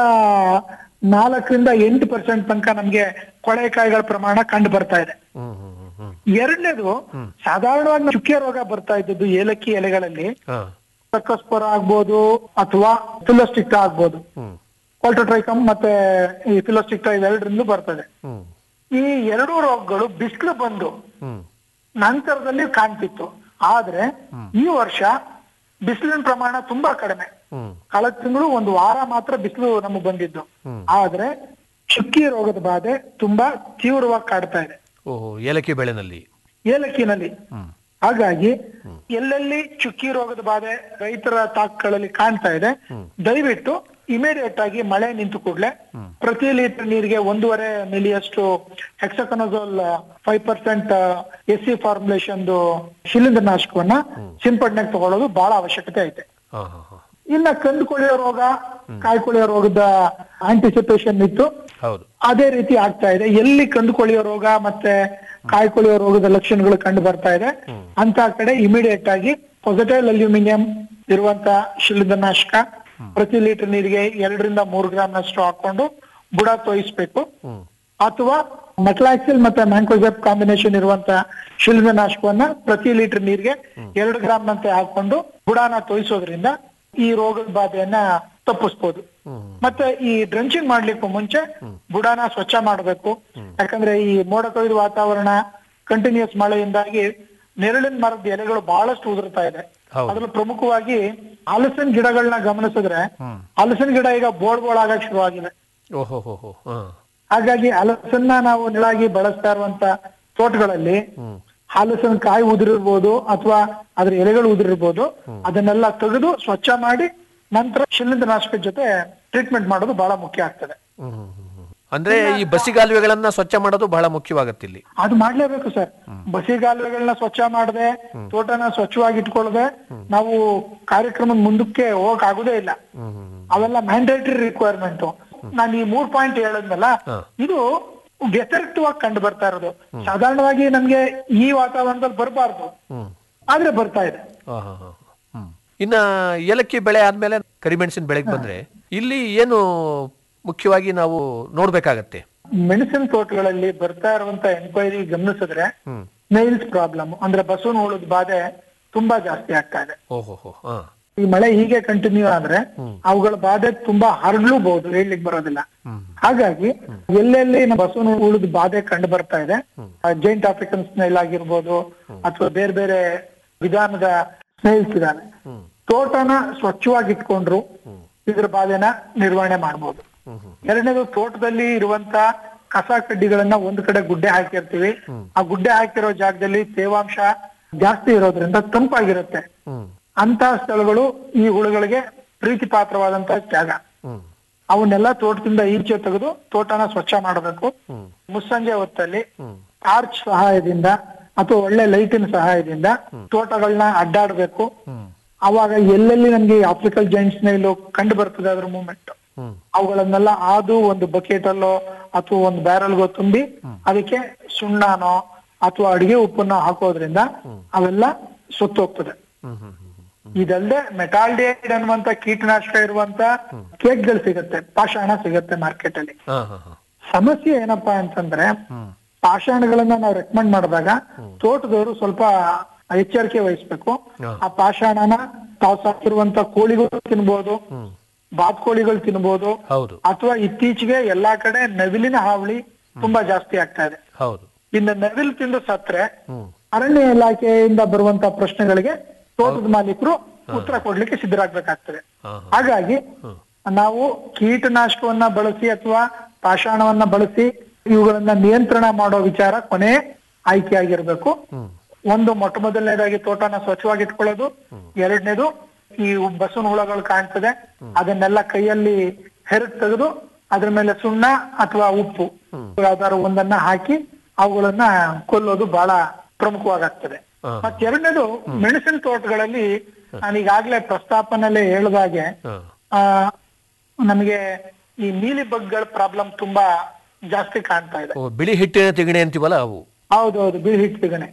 ನಾಲ್ಕರಿಂದ ಎಂಟು ಪರ್ಸೆಂಟ್ ತನಕ ನಮ್ಗೆ ಕೊಳೆ ಕಾಯಿಗಳ ಪ್ರಮಾಣ ಕಂಡು ಬರ್ತಾ ಇದೆ ಹ್ಮ್ ಹ್ಮ್ ಹ್ಮ್ ಹ್ಮ್ ಎರಡನೇದು ಸಾಧಾರಣವಾಗಿ ಚುಕ್ಕೆ ರೋಗ ಬರ್ತಾ ಇದ್ದದ್ದು ಏಲಕ್ಕಿ ಎಲೆಗಳಲ್ಲಿ ಹಾ ಸರ್ಕಸ್ಪೊರ ಆಗ್ಬೋದು ಅಥವಾ ಫಿಲೋಸ್ಟಿಕ್ಟಾ ಆಗ್ಬೋದು ಹ್ಮ್ ಕೊಲ್ಟೋಟ್ರೈಕಮ್ ಮತ್ತೆ ಈ ಫಿಲೋಸ್ಟಿಕ್ಟಾ ಇವೆರಡರಿಂದಲೂ ಬರ್ತದೆ ಹ್ಮ್ ಈ ಎರಡೂ ರೋಗಗಳು ಬಿಸಿಲು ಬಂದು ಹ್ಮ್ ನಂತರದಲ್ಲಿ ಕಾಣ್ತಿತ್ತು ಆದ್ರೆ ಈ ವರ್ಷ ಬಿಸಿಲಿನ ಪ್ರಮಾಣ ತುಂಬಾ ಕಡಿಮೆ ಹ್ಮ್ ಕಳೆದ ತಿಂಗಳು ಒಂದು ವಾರ ಮಾತ್ರ ಬಿಸಿಲು ನಮಗೆ ಬಂದಿದ್ದು ಆದ್ರೆ ಚುಕ್ಕಿ ರೋಗದ ಬಾಧೆ ತುಂಬಾ ತೀವ್ರವಾಗಿ ಕಾಡ್ತಾ ಇದೆ ಓಹೋ ಏಲಕ್ಕಿ ಬೆಳೆನಲ್ಲಿ ಏಲಕ್ಕಿನಲ್ಲಿ ಹಾಗಾಗಿ ಎಲ್ಲೆಲ್ಲಿ ಚುಕ್ಕಿ ರೋಗದ ಬಾಧೆ ರೈತರ ತಾಕುಗಳಲ್ಲಿ ಕಾಣ್ತಾ ಇದೆ ದಯವಿಟ್ಟು ಇಮಿಡಿಯೇಟ್ ಆಗಿ ಮಳೆ ನಿಂತು ಕೂಡಲೇ ಪ್ರತಿ ಲೀಟರ್ ನೀರಿಗೆ ಒಂದೂವರೆ ಮಿಲಿಯಷ್ಟು hexaconazole five percent S C formulation ಶಿಲೀಂಧ್ರನಾಶಕವನ್ನ ಸಿಂಪಡಣೆಗೆ ತಗೊಳ್ಳೋದು ಬಹಳ ಅವಶ್ಯಕತೆ ಐತೆ ಹಾ ಹಾ ಹಾ ಇನ್ನ ಕಂದು ಕೊಳೆಯೋ ರೋಗ ಕಾಯಿ ಕೊಳೆಯೋ ರೋಗದ ಆಂಟಿಸಿಪೇಷನ್ ಇತ್ತು ಹೌದು ಅದೇ ರೀತಿ ಆಗ್ತಾ ಇದೆ ಎಲ್ಲಿ ಕಂದು ಕೊಳೆಯೋ ರೋಗ ಮತ್ತೆ ಕಾಯಿ ಕೊಳೆಯೋ ರೋಗದ ಲಕ್ಷಣಗಳು ಕಂಡು ಬರ್ತಾ ಇದೆ ಅಂತ ಕಡೆ ಇಮಿಡಿಯೇಟ್ ಆಗಿ ಪೊಸಟೈಲ್ ಅಲ್ಯೂಮಿನಿಯಂ ಇರುವಂತ ಶಿಲೀಂಧ್ರನಾಶಕ ಪ್ರತಿ ಲೀಟರ್ ನೀರಿಗೆ ಎರಡರಿಂದ ಮೂರು ಗ್ರಾಮ್ನಷ್ಟು ಹಾಕೊಂಡು ಬುಡ ತೋಯಿಸ್ಬೇಕು ಅಥವಾ ಮೆಟ್ಲಾಕ್ಸಿಲ್ ಮತ್ತೆ ಮ್ಯಾಂಕೋಜೆಪ್ ಕಾಂಬಿನೇಷನ್ ಇರುವಂತ ಶಿಲೀಂಧ್ರನಾಶಕವನ್ನ ಪ್ರತಿ ಲೀಟರ್ ನೀರಿಗೆ ಎರಡು ಗ್ರಾಮ್ನಂತೆ ಹಾಕೊಂಡು ಬುಡಾನ ತೋಯಿಸೋದ್ರಿಂದ ಈ ರೋಗದ ಬಾಧೆಯನ್ನ ತಪ್ಪಿಸ್ಬೋದು ಮತ್ತೆ ಈ ಡ್ರೆಂಚಿಂಗ್ ಮಾಡ್ಲಿಕ್ಕೂ ಮುಂಚೆ ಬುಡಾನ ಸ್ವಚ್ಛ ಮಾಡಬೇಕು ಯಾಕಂದ್ರೆ ಈ ಮೋಡ ಕವಿದ ವಾತಾವರಣ ಕಂಟಿನ್ಯೂಸ್ ಮಳೆಯಿಂದಾಗಿ ನೆರಳಿನ ಮರದ ಎಲೆಗಳು ಬಹಳಷ್ಟು ಉದುರ್ತಾ ಇದೆ ಹೌದು. ಅದ್ರಲ್ಲಿ ಪ್ರಮುಖವಾಗಿ ಹಲಸಿನ ಗಿಡಗಳನ್ನ ಗಮನಿಸಿದ್ರೆ ಹಲಸಿನ ಗಿಡ ಈಗ ಬೋಳ್ ಬೋಳ್ ಆಗಕ್ ಶುರುವಾಗಿದೆ ಓಹೋ ಹೋ ಹೋ ಹಾ ಹಾಗಾಗಿ ಹಲಸನ್ನ ನಾವು ನೆಳಾಗಿ ಬಳಸ್ತಾ ಇರುವಂತ ತೋಟಗಳಲ್ಲಿ ಹ್ಮ್ ಹಲಸಿನ ಕಾಯಿ ಉದುರಿರ್ಬೋದು ಅಥವಾ ಅದ್ರ ಎಲೆಗಳು ಉದುರಿರ್ಬೋದು ಅದನ್ನೆಲ್ಲ ತೆಗೆದು ಸ್ವಚ್ಛ ಮಾಡಿ ನಂತರ ಶಿಲೀಂಧ್ರನಾಶಕದ ಜೊತೆ ಟ್ರೀಟ್ಮೆಂಟ್ ಮಾಡೋದು ಬಹಳ ಮುಖ್ಯ ಆಗ್ತದೆ ಹ್ಮ್ ಹ್ಮ್ ಹ್ಮ್ ಹ್ಮ್ ಅಂದ್ರೆ ಈ ಬಸಿಗಾಲುವೆಗಳನ್ನ ಸ್ವಚ್ಛ ಮಾಡೋದು ಬಹಳ ಮುಖ್ಯವಾಗತ್ತೆ ಇಲ್ಲಿ ಅದು ಮಾಡ್ಲೇಬೇಕು ಸರ್ ಬಸಿಗಾಲುವೆಗಳನ್ನ ಸ್ವಚ್ಛ ಮಾಡದೆ ತೋಟನ ಸ್ವಚ್ಛವಾಗಿ ಇಟ್ಕೊಳ್ಳದೆ ನಾವು ಕಾರ್ಯಕ್ರಮದ ಮುಂದಕ್ಕೆ ಹೋಗಕ್ ಆಗುದೇ ಇಲ್ಲ ಅವೆಲ್ಲ ಮ್ಯಾಂಡೇಟರಿ ರಿಕ್ವೈರ್ಮೆಂಟ್ ನಾನು ಈ ಮೂರ್ ಪಾಯಿಂಟ್ ಹೇಳದ್ನಲ್ಲ ಇದು ವ್ಯತಿರಿಕ್ತವಾಗಿ ಕಂಡು ಬರ್ತಾ ಇರೋದು ಸಾಧಾರಣವಾಗಿ ನಮ್ಗೆ ಈ ವಾತಾವರಣದಲ್ಲಿ ಬರಬಾರ್ದು ಆದ್ರೆ ಬರ್ತಾ ಇದೆ ಆ, ಹಾ, ಹಾ, ಹಾ. ಇನ್ನ ಏಲಕ್ಕಿ ಬೆಳೆ ಆದ್ಮೇಲೆ ಕರಿಮೆಣಸಿನ ಬೆಳೆಗೆ ಬಂದ್ರೆ ಇಲ್ಲಿ ಏನು ಮುಖ್ಯವಾಗಿ ನಾವು ನೋಡ್ಬೇಕಾಗತ್ತೆ ಮೆಣಸಿನ ತೋಟಗಳಲ್ಲಿ ಬರ್ತಾ ಇರುವಂತ ಎನ್ಕ್ವೈರಿ ಗಮನಿಸಿದ್ರೆ ಸ್ನೇಲ್ಸ್ ಪ್ರಾಬ್ಲಮ್ ಅಂದ್ರೆ ಬಸವನ ಹುಳದ ಬಾಧೆ ತುಂಬಾ ಜಾಸ್ತಿ ಆಗ್ತಾ ಇದೆ ಓಹೋ ಹೋ ಹಾ ಈ ಮಳೆ ಹೀಗೆ ಕಂಟಿನ್ಯೂ ಆದ್ರೆ ಅವುಗಳ ಬಾಧೆ ತುಂಬಾ ಹರಡ್ಲೂಬಹುದು ಹೇಳಲಿಕ್ಕೆ ಬರೋದಿಲ್ಲ ಹಾಗಾಗಿ ಎಲ್ಲೆಲ್ಲಿ ನಮ್ಮ ಬಸವನ ಉಳಿದ ಬಾಧೆ ಕಂಡು ಬರ್ತಾ ಇದೆ ಜೈಂಟ್ ಆಫ್ರಿಕನ್ ಸ್ನೇಲ್ ಆಗಿರ್ಬೋದು ಅಥವಾ ಬೇರೆ ಬೇರೆ ವಿಧಾನದ ಸ್ನೇಲ್ಸ್ ಇದಾವೆ ತೋಟನ ಸ್ವಚ್ಛವಾಗಿ ಇಟ್ಕೊಂಡ್ರು ಇದ್ರ ಬಾಧೆನ ನಿರ್ವಹಣೆ ಮಾಡ್ಬೋದು ಎರಡನೇದು ತೋಟದಲ್ಲಿ ಇರುವಂತ ಕಸ ಕಡ್ಡಿಗಳನ್ನ ಒಂದ್ ಕಡೆ ಗುಡ್ಡೆ ಹಾಕಿರ್ತೀವಿ ಆ ಗುಡ್ಡೆ ಹಾಕಿರೋ ಜಾಗದಲ್ಲಿ ತೇವಾಂಶ ಜಾಸ್ತಿ ಇರೋದ್ರಿಂದ ತಂಪಾಗಿರುತ್ತೆ ಅಂತ ಸ್ಥಳಗಳು ಈ ಹುಳುಗಳಿಗೆ ಪ್ರೀತಿ ಪಾತ್ರವಾದಂತ ಜಾಗ ಅವನ್ನೆಲ್ಲ ತೋಟದಿಂದ ಈಚೆ ತೆಗೆದು ತೋಟನ ಸ್ವಚ್ಛ ಮಾಡಬೇಕು ಮುಸ್ಸಂಜೆ ಹೊತ್ತಲ್ಲಿ ಟಾರ್ಚ್ ಸಹಾಯದಿಂದ ಅಥವಾ ಒಳ್ಳೆ ಲೈಟಿನ ಸಹಾಯದಿಂದ ತೋಟಗಳನ್ನ ಅಡ್ಡಾಡ್ಬೇಕು ಅವಾಗ ಎಲ್ಲೆಲ್ಲಿ ನಮ್ಗೆ ಆಫ್ರಿಕಲ್ ಜೈಂಟ್ಸ್ ನೈಲು ಕಂಡು ಬರ್ತದೆ ಅದ್ರ ಮೂವ್ಮೆಂಟ್ ಅವುಗಳನ್ನೆಲ್ಲ ಆದು ಒಂದು ಬಕೆಟ್ ಅಲ್ಲೋ ಅಥವಾ ಒಂದು ಬ್ಯಾರಲ್ಗೋ ತುಂಬಿ ಅದಕ್ಕೆ ಸುಣ್ಣನೋ ಅಥವಾ ಅಡಿಗೆ ಉಪ್ಪನ್ನ ಹಾಕೋದ್ರಿಂದ ಅವೆಲ್ಲ ಸುತ್ತೋಗ್ತದೆ ಇದಲ್ಲದೆ ಮೆಟಾಲ್ಡಿಯೈಡ್ ಅನ್ನುವಂತ ಕೀಟನಾಶಕ ಇರುವಂತ ಕೇಕ್ಗಳು ಸಿಗುತ್ತೆ ಪಾಷಾಣ ಸಿಗುತ್ತೆ ಮಾರ್ಕೆಟ್ ಅಲ್ಲಿ ಹಾ ಹಾ ಹಾ ಸಮಸ್ಯೆ ಏನಪ್ಪಾ ಅಂತಂದ್ರೆ ಪಾಷಾಣಗಳನ್ನ ನಾವು ರೆಕಮೆಂಡ್ ಮಾಡಿದಾಗ ತೋಟದವರು ಸ್ವಲ್ಪ ಎಚ್ಚರಿಕೆ ವಹಿಸ್ಬೇಕು ಆ ಪಾಷಾಣನ ತಾವು ಸಾಕಿರುವಂತ ಕೋಳಿಗಳು ತಿನ್ಬೋದು ಬಾತ್ಕೋಳಿಗಳು ತಿನ್ಬೋದು ಹೌದು ಅಥವಾ ಇತ್ತೀಚೆಗೆ ಎಲ್ಲಾ ಕಡೆ ನವಿಲಿನ ಹಾವಳಿ ತುಂಬಾ ಜಾಸ್ತಿ ಆಗ್ತಾ ಇದೆ ಹೌದು ಇನ್ನು ನವಿಲು ತಿಂದು ಸತ್ರೆ ಅರಣ್ಯ ಇಲಾಖೆಯಿಂದ ಬರುವಂತ ಪ್ರಶ್ನೆಗಳಿಗೆ ತೋಟದ ಮಾಲೀಕರು ಉತ್ತರ ಕೊಡ್ಲಿಕ್ಕೆ ಸಿದ್ಧರಾಗ್ಬೇಕಾಗ್ತದೆ ಹಾಗಾಗಿ ನಾವು ಕೀಟನಾಶಕವನ್ನ ಬಳಸಿ ಅಥವಾ ಪಾಷಾಣವನ್ನ ಬಳಸಿ ಇವುಗಳನ್ನ ನಿಯಂತ್ರಣ ಮಾಡೋ ವಿಚಾರ ಕೊನೆ ಆಯ್ಕೆಯಾಗಿರ್ಬೇಕು ಒಂದು ಮೊಟ್ಟ ಮೊದಲನೇದಾಗಿ ತೋಟನ ಸ್ವಚ್ಛವಾಗಿ ಇಟ್ಕೊಳ್ಳೋದು ಎರಡನೇದು ಈ ಬಸವನ ಹುಳಗಳು ಕಾಣ್ತದೆ ಅದನ್ನೆಲ್ಲ ಕೈಯಲ್ಲಿ ಹೆರಗ್ ತೆಗೆದು ಅದ್ರ ಮೇಲೆ ಸುಣ್ಣ ಅಥವಾ ಉಪ್ಪು ಯಾವ್ದಾದ್ರು ಒಂದನ್ನ ಹಾಕಿ ಅವುಗಳನ್ನ ಕೊಲ್ಲೋದು ಬಹಳ ಪ್ರಮುಖವಾಗ್ತದೆ ಮತ್ ಎರಡನೇದು ಮೆಣಸಿನ ತೋಟಗಳಲ್ಲಿ ನಾನು ಈಗಾಗ್ಲೇ ಪ್ರಸ್ತಾಪನಲ್ಲೇ ಹೇಳಿದಾಗೆ ಆ ನಮಗೆ ಈ ನೀಲಿ ಬಗ್ಗಳ ಪ್ರಾಬ್ಲಮ್ ತುಂಬಾ ಜಾಸ್ತಿ ಕಾಣ್ತಾ ಇದೆ ಓ, ಬಿಳಿ ಹಿಟ್ಟಿನ ತಿಗಣೆ ಅಂತೀವಲ್ಲ ಅವು ಹೌದೌದು ಬಿಳಿ ಹಿಟ್ಟು ಸಿಗಣೆ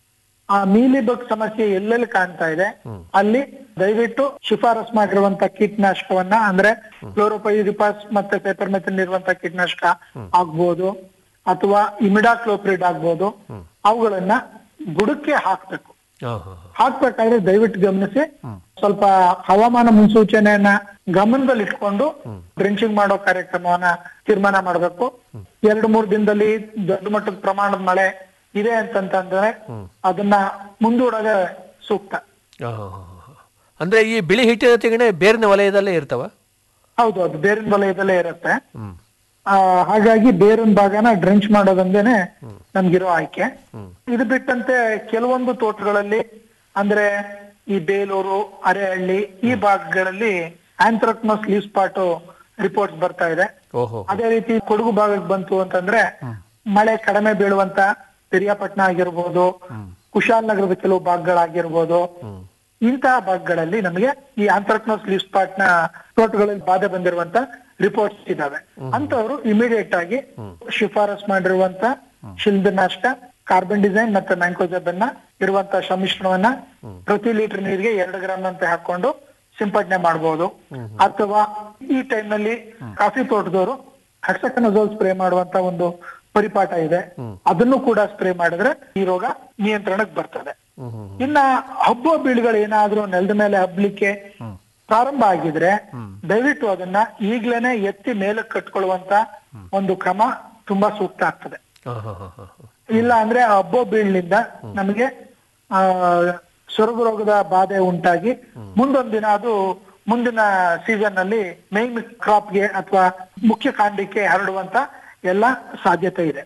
ಆ ಮೀಲಿ ಬಗ್ ಸಮಸ್ಯೆ ಎಲ್ಲೆಲ್ಲಿ ಕಾಣ್ತಾ ಇದೆ ಅಲ್ಲಿ ದಯವಿಟ್ಟು ಶಿಫಾರಸ್ ಮಾಡಿರುವಂತ ಕೀಟನಾಶಕವನ್ನ ಅಂದ್ರೆ ಕ್ಲೋರೋಪೈರಿಪಾಸ್ ಮತ್ತೆ ಪೇಪರ್ ಮೆಥಿನ್ ಇರುವಂತ ಕೀಟನಾಶಕ ಆಗ್ಬೋದು ಅಥವಾ ಇಮಿಡಾಕ್ಲೋಪ್ರಿಡ್ ಆಗ್ಬೋದು ಅವುಗಳನ್ನ ಬುಡಕ್ಕೆ ಹಾಕ್ಬೇಕು ಹಾ ಹಾ ಹಾ. ಹಾಕ್ಬೇಕಾದ್ರೆ ದಯವಿಟ್ಟು ಗಮನಿಸಿ ಸ್ವಲ್ಪ ಹವಾಮಾನ ಮುನ್ಸೂಚನೆಯನ್ನ ಗಮನದಲ್ಲಿ ಇಟ್ಕೊಂಡು ಡ್ರೆಂಚಿಂಗ್ ಮಾಡೋ ಕಾರ್ಯಕ್ರಮವನ್ನ ತೀರ್ಮಾನ ಮಾಡಬೇಕು ಎರಡು ಮೂರು ದಿನದಲ್ಲಿ ದೊಡ್ಡ ಮಟ್ಟದ ಪ್ರಮಾಣದ ಮಳೆ ಇದೆ ಅಂತಂತಂದ್ರೆ ಅದನ್ನ ಮುಂದೂಡೋದೇ ಸೂಕ್ತ ಹಾ, ಹಾ, ಹಾ, ಹಾ. ಅಂದ್ರೆ ಈ ಬಿಳಿ ಹಿಟ್ಟಿನ ತಿಗಣೆ ಬೇರಿನ ವಲಯದಲ್ಲೇ ಇರ್ತಾವ ಹೌದು ಅದು ಬೇರಿನ ವಲಯದಲ್ಲೇ ಇರುತ್ತೆ ಆ, ಹಾಗಾಗಿ ಬೇರಿನ ಭಾಗನ ಡ್ರೆಂಚ್ ಮಾಡೋದಂದೇನೆ ನಮ್ಗಿರೋ ಆಯ್ಕೆ ಇದು ಬಿಟ್ಟಂತೆ ಕೆಲವೊಂದು ತೋಟಗಳಲ್ಲಿ ಅಂದ್ರೆ ಈ ಬೇಲೂರು ಅರೆಹಳ್ಳಿ ಈ ಭಾಗಗಳಲ್ಲಿ ಆಂಥ್ರಕ್ನೋಸ್ ಲೀವ್ ಸ್ಪಾಟ್ ರಿಪೋರ್ಟ್ಸ್ ಬರ್ತಾ ಇದೆ ಓಹೋ ಅದೇ ರೀತಿ ಕೊಡಗು ಭಾಗಕ್ಕೆ ಬಂತು ಅಂತಂದ್ರೆ ಮಳೆ ಕಡಿಮೆ ಬೀಳುವಂತ ಪಿರಿಯಾಪಟ್ಟಣ ಆಗಿರ್ಬೋದು ಕುಶಾಲನಗರದ ಕೆಲವು ಭಾಗಗಳಾಗಿರ್ಬೋದು ಇಂತಹ ಭಾಗಗಳಲ್ಲಿ ನಮಗೆ ಈ ಆಂಥ್ರಕ್ನೋಸ್ ಲೀವ್ ಸ್ಪಾಟ್ ನ ತೋಟಗಳಲ್ಲಿ ಬಾಧೆ ಬಂದಿರುವಂತ ರಿಪೋರ್ಟ್ಸ್ ಇದಾವೆ ಅಂತವರು ಇಮಿಡಿಯೇಟ್ ಆಗಿ ಶಿಫಾರಸ್ ಮಾಡಿರುವಂತ ಶಿಲ್ದನಾಶಕ ಕಾರ್ಬನ್ ಡಿಸೈನ್ ಮತ್ತೆ ಮ್ಯಾಂಕೋಜಬ್ ಅನ್ನ ಇರುವಂತ ಸಮ್ಮಿಶ್ರಣವನ್ನ ಪ್ರತಿ ಲೀಟರ್ ನೀರಿಗೆ ಎರಡು ಗ್ರಾಮ್ ಅಂತೆ ಹಾಕೊಂಡು ಸಿಂಪಡಣೆ ಮಾಡಬಹುದು ಅಥವಾ ಈ ಟೈಮ್ ನಲ್ಲಿ ಕಾಫಿ ತೋಟದವರು ಹಕ್ಸಕನಜೋಲ್ ಸ್ಪ್ರೇ ಮಾಡುವಂತ ಒಂದು ಪರಿಪಾಠ ಇದೆ ಅದನ್ನು ಕೂಡ ಸ್ಪ್ರೇ ಮಾಡಿದ್ರೆ ಈ ರೋಗ ನಿಯಂತ್ರಣಕ್ಕೆ ಬರ್ತದೆ ಇನ್ನ ಹಬ್ಬ ಬೀಳುಗಳು ಏನಾದ್ರೂ ನೆಲದ ಮೇಲೆ ಹಬ್ಲಿಕ್ಕೆ ಪ್ರಾರಂಭ ಆಗಿದ್ರೆ ದಯವಿಟ್ಟು ಅದನ್ನ ಈಗ್ಲೇನೆ ಎತ್ತಿ ಮೇಲಕ್ಕೆ ಕಟ್ಕೊಳ್ಳುವಂತ ಒಂದು ಕ್ರಮ ತುಂಬಾ ಸೂಕ್ತ ಆಗ್ತದೆ ಹಾ, ಹಾ, ಹಾ, ಹಾ, ಹಾ. ಇಲ್ಲ ಅಂದ್ರೆ ಆ ಹಬ್ಬ ಬೀಳ್ನಿಂದ ನಮಗೆ ಆ ಸೊರಗು ರೋಗದ ಬಾಧೆ ಉಂಟಾಗಿ ಮುಂದೊಂದ್ ದಿನ ಅದು ಮುಂದಿನ ಸೀಸನ್ ನಲ್ಲಿ ಮೈನ್ ಕ್ರಾಪ್ಗೆ ಅಥವಾ ಮುಖ್ಯ ಕಾಂಡಕ್ಕೆ ಹರಡುವಂತ ಎಲ್ಲ ಸಾಧ್ಯತೆ ಇದೆ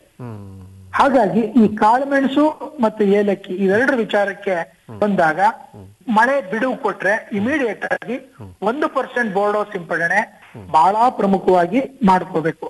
ಹಾಗಾಗಿ ಈ ಕಾಳುಮೆಣಸು ಮತ್ತು ಏಲಕ್ಕಿ ಇವೆರಡರ ವಿಚಾರಕ್ಕೆ ಬಂದಾಗ ಮಳೆ ಬಿಡುವು ಕೊಟ್ರೆ ಇಮಿಡಿಯೇಟ್ ಆಗಿ ಒಂದು ಪರ್ಸೆಂಟ್ ಬೋರ್ಡೋ ಸಿಂಪಡಣೆ ಬಹಳ ಪ್ರಮುಖವಾಗಿ ಮಾಡ್ಕೋಬೇಕು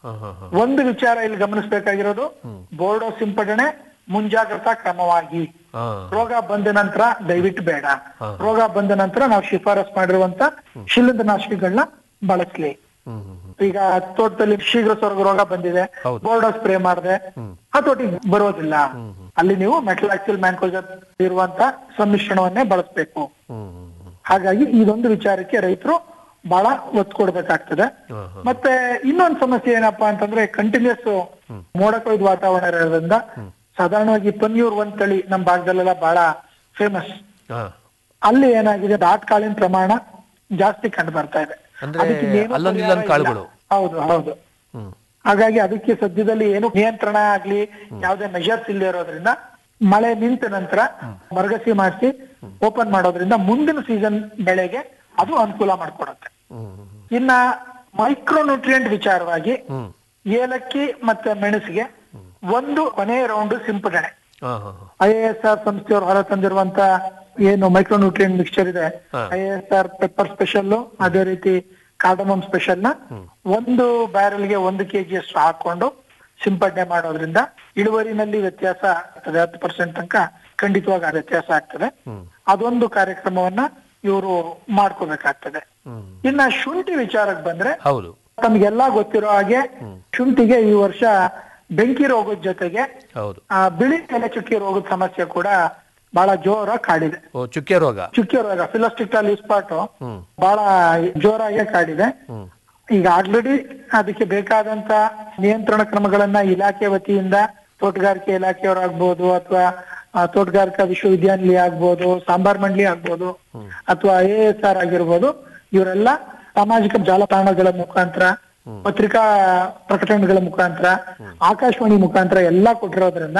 ಹಾ ಹಾ ಹಾ ಒಂದು ವಿಚಾರ ಇಲ್ಲಿ ಗಮನಿಸಬೇಕಾಗಿರೋದು ಬೋರ್ಡೋ ಸಿಂಪಡಣೆ ಮುಂಜಾಗ್ರತಾ ಕ್ರಮವಾಗಿ ಹಾ ರೋಗ ಬಂದ ನಂತರ ದಯವಿಟ್ಟು ಬೇಡ ರೋಗ ಬಂದ ನಂತರ ನಾವು ಶಿಫಾರಸ್ ಮಾಡಿರುವಂತ ಶಿಲೀಂಧ್ರನಾಶಕಗಳನ್ನ ಬಳಸ್ಲಿ ಹ್ಮ್ ಹ್ಮ್ ಹ್ಮ್. ಈಗ ತೋಟದಲ್ಲಿ ಶೀಘ್ರ ಸ್ವರ್ಗ ರೋಗ ಬಂದಿದೆ ಹೌದು. ಬೋರ್ಡೋ ಸ್ಪ್ರೇ ಮಾಡಿದೆ ಹತೋಟಿಗೆ ಬರೋದಿಲ್ಲ ಅಲ್ಲಿ ನೀವು ಮೆಟ್ಲಾಕ್ಸಿಲ್ ಮ್ಯಾನ್ಕೋಜರ್ ಇರುವಂತ ಸಮ್ಮಿಶ್ರಣವನ್ನೇ ಬಳಸಬೇಕು ಹ್ಮ್ ಹ್ಮ್ ಹ್ಮ್. ಹಾಗಾಗಿ ಇದೊಂದು ವಿಚಾರಕ್ಕೆ ರೈತರು ಬಹಳ ಒತ್ತು ಕೊಡ್ಬೇಕಾಗ್ತದೆ ಹಾ, ಹಾ. ಮತ್ತೆ ಇನ್ನೊಂದು ಸಮಸ್ಯೆ ಏನಪ್ಪಾ ಅಂತಂದ್ರೆ ಕಂಟಿನ್ಯೂಸ್ ಮೋಡ ಕೊಯ್ದು ವಾತಾವರಣ ಇರೋದ್ರಿಂದ ಸಾಧಾರಣವಾಗಿ ಪನ್ಯೂರ್ ಒಂದ್ ತಳಿ ನಮ್ಮ ಭಾಗದಲ್ಲೆಲ್ಲ ಬಹಳ ಫೇಮಸ್ ಹಾ ಅಲ್ಲಿ ಏನಾಗಿದೆ ದಾಟ್ ಕಾಳಿನ ಪ್ರಮಾಣ ಜಾಸ್ತಿ ಕಂಡು ಬರ್ತಾ ಇದೆ ಅಂದ್ರೆ ಅದಕ್ಕೆ ಇನ್ನೇನು ಅಲ್ಲೊಂದು ಪರಿಹಾರ ಇಲ್ಲೊಂದು ಕಾಳುಗಳು. ಇಲ್ಲ. ಹೌದು ಹೌದು ಹ್ಮ್ ಹಾಗಾಗಿ ಅದಕ್ಕೆ ಸದ್ಯದಲ್ಲಿ ಏನು ನಿಯಂತ್ರಣ ಆಗ್ಲಿ ಯಾವುದೇ ಮೆಷರ್ಸ್ ಇಲ್ಲದೆ ಇರೋದ್ರಿಂದ ಮಳೆ ನಿಂತ ನಂತರ ಮರಗಸಿ ಮಾಡಿಸಿ ಓಪನ್ ಮಾಡೋದ್ರಿಂದ ಮುಂದಿನ ಸೀಸನ್ ಬೆಳೆಗೆ ಅದು ಅನುಕೂಲ ಮಾಡಿಕೊಡುತ್ತೆ ಹ್ಮ್ ಹ್ಮ್ ಇನ್ನ ಮೈಕ್ರೋನ್ಯೂಟ್ರಿಯೆಂಟ್ ವಿಚಾರವಾಗಿ ಹ್ಮ್ ಏಲಕ್ಕಿ ಮತ್ತೆ ಮೆಣಸಿಗೆ ಒಂದು ಕೊನೆ ರೌಂಡ್ ಸಿಂಪಡಣೆ ಹಾ ಹಾ ಹಾ ಐ ಎಸ್ ಆರ್ ಸಂಸ್ಥೆಯವರು ಹೊರ ತಂದಿರುವಂತ ಏನು ಮೈಕ್ರೋನ್ಯೂಟ್ರಿಯೆಂಟ್ ಮಿಕ್ಸ್ಚರ್ ಇದೆ ಹಾ. I S R pepper special ಅದೇ ರೀತಿ ಕಾರ್ಡಮಮ್ ಸ್ಪೆಷಲ್ ನ ಒಂದು ಬ್ಯಾರಲ್ಗೆ ಒಂದು ಕೆಜಿ ಅಷ್ಟು ಹಾಕೊಂಡು ಸಿಂಪಡಣೆ ಮಾಡೋದ್ರಿಂದ ಇಳುವರಿನಲ್ಲಿ ವ್ಯತ್ಯಾಸ ಆಗ್ತದೆ ಹತ್ತು ಪರ್ಸೆಂಟ್ ತನಕ ಖಂಡಿತವಾಗಿ ಆ ವ್ಯತ್ಯಾಸ ಆಗ್ತದೆ ಅದೊಂದು ಕಾರ್ಯಕ್ರಮವನ್ನ ಇವರು ಮಾಡ್ಕೋಬೇಕಾಗ್ತದೆ ಹ್ಮ್ ಇನ್ನ ಶುಂಠಿ ವಿಚಾರಕ್ಕೆ ಬಂದ್ರೆ ಹೌದು ತಮ್ಗೆಲ್ಲಾ ಗೊತ್ತಿರೋ ಹಾಗೆ ಶುಂಠಿಗೆ ಈ ವರ್ಷ ಬೆಂಕಿ ರೋಗದ ಜೊತೆಗೆ ಹೌದು ಆ ಬಿಳಿ ಎಲೆ ಚುಕ್ಕಿ ರೋಗದ ಸಮಸ್ಯೆ ಕೂಡ ಬಹಳ ಜೋರಾಗಿ ಕಾಡಿದೆ ಓ ಚುಕ್ಕೆ ರೋಗ ಚುಕ್ಕಿ ರೋಗ ಫಿಲಸ್ಟಿಕ್ಟಲ್ ಇಸ್ಪಾಟು ಹ್ಮ್ ಬಹಳ ಜೋರಾಗಿ ಕಾಡಿದೆ ಹ್ಮ್ ಈಗ ಆಲ್ರೆಡಿ ಅದಕ್ಕೆ ಬೇಕಾದಂತ ನಿಯಂತ್ರಣ ಕ್ರಮಗಳನ್ನ ಇಲಾಖೆ ವತಿಯಿಂದ ತೋಟಗಾರಿಕೆ ಇಲಾಖೆಯವರಾಗ್ಬೋದು ಅಥವಾ ತೋಟಗಾರಿಕಾ ವಿಶ್ವವಿದ್ಯಾನಿಲಯ ಆಗ್ಬೋದು ಸಾಂಬಾರ್ ಮಂಡಳಿ ಆಗ್ಬೋದು ಅಥವಾ ಐ ಎಸ್ ಆರ್ ಆಗಿರ್ಬೋದು ಇವರೆಲ್ಲ ಸಾಮಾಜಿಕ ಜಾಲತಾಣಗಳ ಮುಖಾಂತರ ಪತ್ರಿಕಾ ಪ್ರಕಟಣೆಗಳ ಮುಖಾಂತರ ಆಕಾಶವಾಣಿ ಮುಖಾಂತರ ಎಲ್ಲಾ ಕೊಟ್ಟಿರೋದ್ರಿಂದ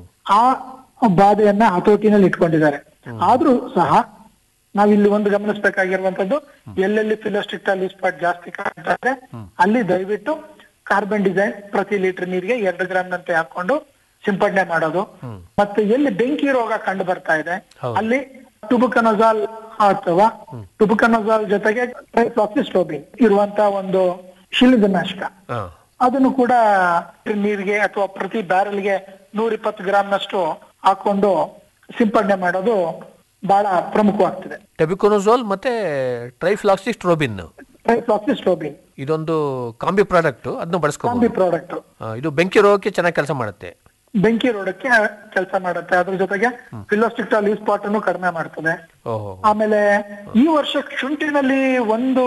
ಆ ಬಾಧೆಯನ್ನ ಹತೋಟಿನಲ್ಲಿ ಇಟ್ಕೊಂಡಿದ್ದಾರೆ ಆದ್ರೂ ಸಹ ನಾವಿಲ್ಲಿ ಒಂದು ಗಮನಿಸಬೇಕಾಗಿರುವಂತದ್ದು ಎಲ್ಲೆಲ್ಲಿ ಫಿಲೋಸ್ಟಿಕ್ಟಲ್ ಸ್ಪಾಟ್ ಜಾಸ್ತಿ ಕಾಣ್ತಾ ಇದೆ ಅಲ್ಲಿ ದಯವಿಟ್ಟು ಕಾರ್ಬನ್ ಡಿಸೈನ್ ಪ್ರತಿ ಲೀಟರ್ ನೀರಿಗೆ ಎರಡು ಗ್ರಾಮ್ ನಂತೆ ಹಾಕೊಂಡು ಸಿಂಪಡಣೆ ಮಾಡೋದು ಮತ್ತೆ ಎಲ್ಲಿ ಬೆಂಕಿ ರೋಗ ಕಂಡು ಬರ್ತಾ ಇದೆ ಅಲ್ಲಿ ಟುಬುಕನಜಾಲ್ ಅಥವಾ ಟುಬುಕನಜಾಲ್ ಜೊತೆಗೆ ಟ್ರೈಫ್ಲಾಕ್ಸಿಸ್ಟೋಬಿನ್ ಇರುವಂತ ಒಂದು ಶಿಲೀಂಧ್ರನಾಶಕ ಹಾ ಅದನ್ನು ಕೂಡ ನೀರಿಗೆ ಅಥವಾ ಪ್ರತಿ ಬ್ಯಾರಲ್ಗೆ ನೂರ ಇಪ್ಪತ್ತು ಗ್ರಾಮ್ನಷ್ಟು ಹಾಕೊಂಡು ಸಿಂಪಡಣೆ ಮಾಡೋದು ಬಹಳ ಪ್ರಮುಖವಾಗ್ತದೆ ಟೆಬಿಕೊನೋಸೋಲ್ ಮತ್ತೆ ಟ್ರೈಫ್ಲಾಕ್ಸಿಸ್ಟ್ರೋಬಿನ್ ಟ್ರೈಫ್ಲಾಕ್ಸಿಸ್ಟೋಬಿನ್ ಇದೊಂದು ಕಾಂಬಿ ಪ್ರಾಡಕ್ಟ್ ಅದನ್ನ ಕಾಂಬಿ ಬಳಸ್ಕೋಬಹುದು ಪ್ರಾಡಕ್ಟ್ ಇದು ಬೆಂಕಿ ರೋಗಕ್ಕೆ ಚೆನ್ನಾಗಿ ಕೆಲಸ ಮಾಡುತ್ತೆ ಬೆಂಕಿ ರೋಡಕ್ಕೆ ಕೆಲಸ ಮಾಡುತ್ತೆ ಅದ್ರ ಜೊತೆಗೆ ಫಿಲೋಸ್ಟಿಕ್ಟಲ್ ಸ್ಪಾಟ್ ಅನ್ನು ಕಡಿಮೆ ಮಾಡ್ತದೆ ಓಹೋ ಆಮೇಲೆ ಈ ವರ್ಷ ಶುಂಠಿನಲ್ಲಿ ಒಂದು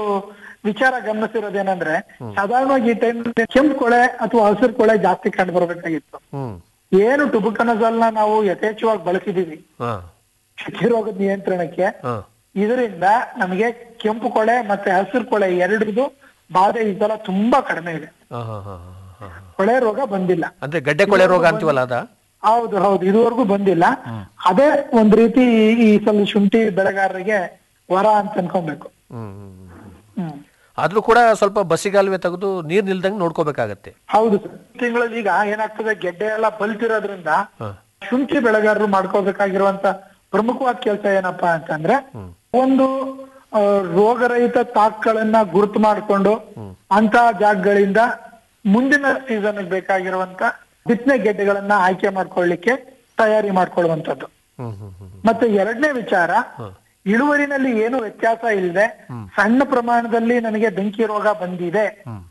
ವಿಚಾರ ಗಮನಿಸಿರೋದೇನಂದ್ರೆ ಸಾಧಾರಣವಾಗಿ ಈ ಟೈಮ್ ಕೆಂಪು ಕೊಳೆ ಅಥವಾ ಹಸಿರು ಕೊಳೆ ಜಾಸ್ತಿ ಕಂಡು ಬರ್ಬೇಕಾಗಿತ್ತು ಹ್ಮ್ ಏನು ಟುಬುಕನಜಲ್ನ ನಾವು ಯಥೇಚ್ಛವಾಗಿ ಬಳಸಿದೀವಿ ಹಾ ಚುಕ್ಕಿ ರೋಗದ ನಿಯಂತ್ರಣಕ್ಕೆ ಹಾ ಇದರಿಂದ ನಮಗೆ ಕೆಂಪು ಕೊಳೆ ಮತ್ತೆ ಹಸಿರು ಕೊಳೆ ಎರಡಿದು ಬಾಧೆ ಈ ಸಲ ತುಂಬಾ ಕಡಿಮೆ ಇದೆ ಹಾ ಹಾ ಹಾ ಹಾ ಹಾ ಕೊಳೆ ರೋಗ ಬಂದಿಲ್ಲ ಅಂದ್ರೆ ಗಡ್ಡೆ ಕೊಳೆ ರೋಗ ಅಂತೀವಲ್ಲ ಅದ ಹೌದು ಹೌದು ಇದುವರೆಗೂ ಬಂದಿಲ್ಲ ಅದೇ ಒಂದ್ ರೀತಿ ಈ ಸಲ ಶುಂಠಿ ಬೆಳೆಗಾರರಿಗೆ ವರ ಅಂತ ಅನ್ಕೊಬೇಕು ಹ್ಮ್ ಹ್ಮ್, ಹ್ಮ್. ಹ್ಮ್ ಆದ್ರೂ ಕೂಡ ಸ್ವಲ್ಪ ಬಸಿಗಾಲುವೆ ತೆಗೆದು ನೀರ್ ನಿಲ್ದಂಗೆ ನೋಡ್ಕೋಬೇಕಾಗತ್ತೆ ಹೌದು ಸರ್ ತಿಂಗಳಲ್ಲಿ ಈಗ ಏನಾಗ್ತದೆ ಗೆಡ್ಡೆ ಎಲ್ಲ ಬಲ್ತಿರೋದ್ರಿಂದ ಹಾ. ಶುಂಠಿ ಬೆಳೆಗಾರರು ಮಾಡ್ಕೋಬೇಕಾಗಿರುವಂತ ಪ್ರಮುಖವಾದ ಕೆಲಸ ಏನಪ್ಪಾ ಅಂತಂದ್ರೆ ಒಂದು ಆ, ರೋಗರಹಿತ ತಾಕ್ಗಳನ್ನ ಗುರುತು ಮಾಡಿಕೊಂಡು ಅಂತ ಜಾಗಗಳಿಂದ ಮುಂದಿನ ಸೀಸನ್ ಬೇಕಾಗಿರುವಂತ ಬಿತ್ತನೆ ಗೆಡ್ಡೆಗಳನ್ನ ಆಯ್ಕೆ ಮಾಡ್ಕೊಳ್ಳಿಕ್ಕೆ ತಯಾರಿ ಮಾಡ್ಕೊಳ್ಳುವಂತದ್ದು ಹ್ಮ್ ಹ್ಮ್ ಹ್ಮ್ ಮತ್ತೆ ಎರಡನೇ ವಿಚಾರ ಇಳುವರಿನಲ್ಲಿ ಏನು ವ್ಯತ್ಯಾಸ ಇಲ್ಲದೆ ಸಣ್ಣ ಪ್ರಮಾಣದಲ್ಲಿ ನನಗೆ ಬೆಂಕಿ ರೋಗ ಬಂದಿದೆ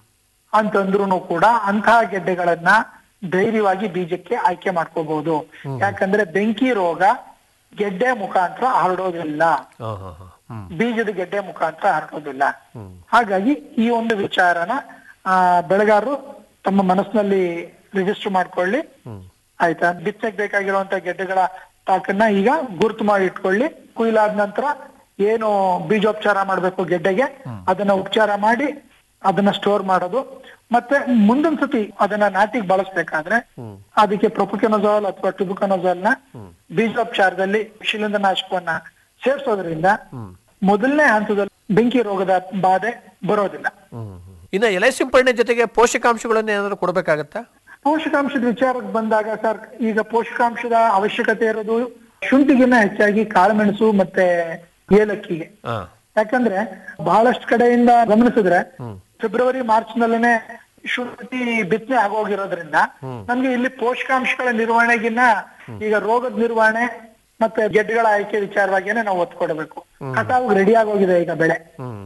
ಅಂತಂದ್ರೂ ಕೂಡ ಅಂತಹ ಗೆಡ್ಡೆಗಳನ್ನ ಧೈರ್ಯವಾಗಿ ಬೀಜಕ್ಕೆ ಆಯ್ಕೆ ಮಾಡ್ಕೋಬಹುದು ಯಾಕಂದ್ರೆ ಬೆಂಕಿ ರೋಗ ಗೆಡ್ಡೆ ಮುಖಾಂತರ ಹರಡೋದಿಲ್ಲ ಹಾ ಹಾ ಹಾ ಹ್ಮ್ ಬೀಜದ ಗೆಡ್ಡೆ ಮುಖಾಂತರ ಹರಡೋದಿಲ್ಲ ಹಾಗಾಗಿ ಈ ಒಂದು ವಿಚಾರನ ಆ ಬೆಳೆಗಾರರು ತಮ್ಮ ಮನಸ್ಸಿನಲ್ಲಿ ರಿಜಿಸ್ಟರ್ ಮಾಡ್ಕೊಳ್ಳಿ ಆಯ್ತಾ ಬಿತ್ತನೆಗೆ ಬೇಕಾಗಿರುವಂತ ಗೆಡ್ಡೆಗಳ ತಾಕನ್ನ ಈಗ ಗುರುತು ಮಾಡಿ ಇಟ್ಕೊಳ್ಳಿ ಕುಯ್ಲಾದ ನಂತರ ಏನು ಬೀಜೋಪಚಾರ ಮಾಡ್ಬೇಕು ಗೆಡ್ಡೆಗೆ ಅದನ್ನ ಉಪಚಾರ ಮಾಡಿ ಅದನ್ನ ಸ್ಟೋರ್ ಮಾಡೋದು ಮತ್ತೆ ಮುಂದಿನ ಸತಿ ಅದನ್ನ ನಾಟಿಗೆ ಬಳಸ್ಬೇಕಾದ್ರೆ ಅದಕ್ಕೆ ಪ್ರೊಪುಕೆನಜಾಲ್ ಅಥವಾ ಟುಬುಕನಜಾಲ್ ನ ಬೀಜೋಪಚಾರದಲ್ಲಿ ಶಿಲೀಂಧ್ರನಾಶಕವನ್ನ ಸೇರಿಸೋದ್ರಿಂದ ಮೊದಲನೇ ಹಂತದಲ್ಲಿ ಬೆಂಕಿ ರೋಗದ ಬಾಧೆ ಬರೋದಿಲ್ಲ ಹ್ಮ್ ಹ್ಮ್. ಇನ್ನ ಎಲೆ ಸಿಂಪಡಣೆ ಜೊತೆಗೆ ಪೋಷಕಾಂಶಗಳನ್ನ ಏನಾದ್ರು ಕೊಡ್ಬೇಕಾಗತ್ತಾ ಪೋಷಕಾಂಶದ ವಿಚಾರಕ್ಕೆ ಬಂದಾಗ ಸರ್ ಈಗ ಪೋಷಕಾಂಶದ ಅವಶ್ಯಕತೆ ಇರೋದು ಶುಂಠಿಗಿನ್ನ ಹೆಚ್ಚಾಗಿ ಕಾಳುಮೆಣಸು ಮತ್ತೆ ಏಲಕ್ಕಿಗೆ ಹಾ ಯಾಕಂದ್ರೆ ಬಹಳಷ್ಟು ಕಡೆಯಿಂದ ಗಮನಿಸಿದ್ರೆ ಫೆಬ್ರವರಿ ಮಾರ್ಚ್ ನಲ್ಲೇನೆ ಶುಂಠಿ ಬಿತ್ತನೆ ಆಗೋಗಿರೋದ್ರಿಂದ ನಮ್ಗೆ ಇಲ್ಲಿ ಪೋಷಕಾಂಶಗಳ ನಿರ್ವಹಣೆಗಿನ್ನ ಈಗ ರೋಗದ ನಿರ್ವಹಣೆ ಮತ್ತೆ ಗೆಡ್ಡೆಗಳ ಆಯ್ಕೆ ವಿಚಾರವಾಗಿನೇ ನಾವು ಒತ್ತು ಕೊಡಬೇಕು ಕಟಾವು ರೆಡಿ ಆಗೋಗಿದೆ ಈಗ ಬೆಳೆ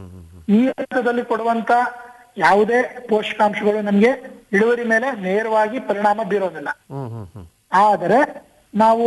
ಈ ಹಂತದಲ್ಲಿ ಕೊಡುವಂತ ಯಾವುದೇ ಪೋಷಕಾಂಶಗಳು ನಮ್ಗೆ ಇಳುವರಿ ಮೇಲೆ ನೇರವಾಗಿ ಪರಿಣಾಮ ಬೀರೋದಿಲ್ಲ ಆದರೆ ನಾವು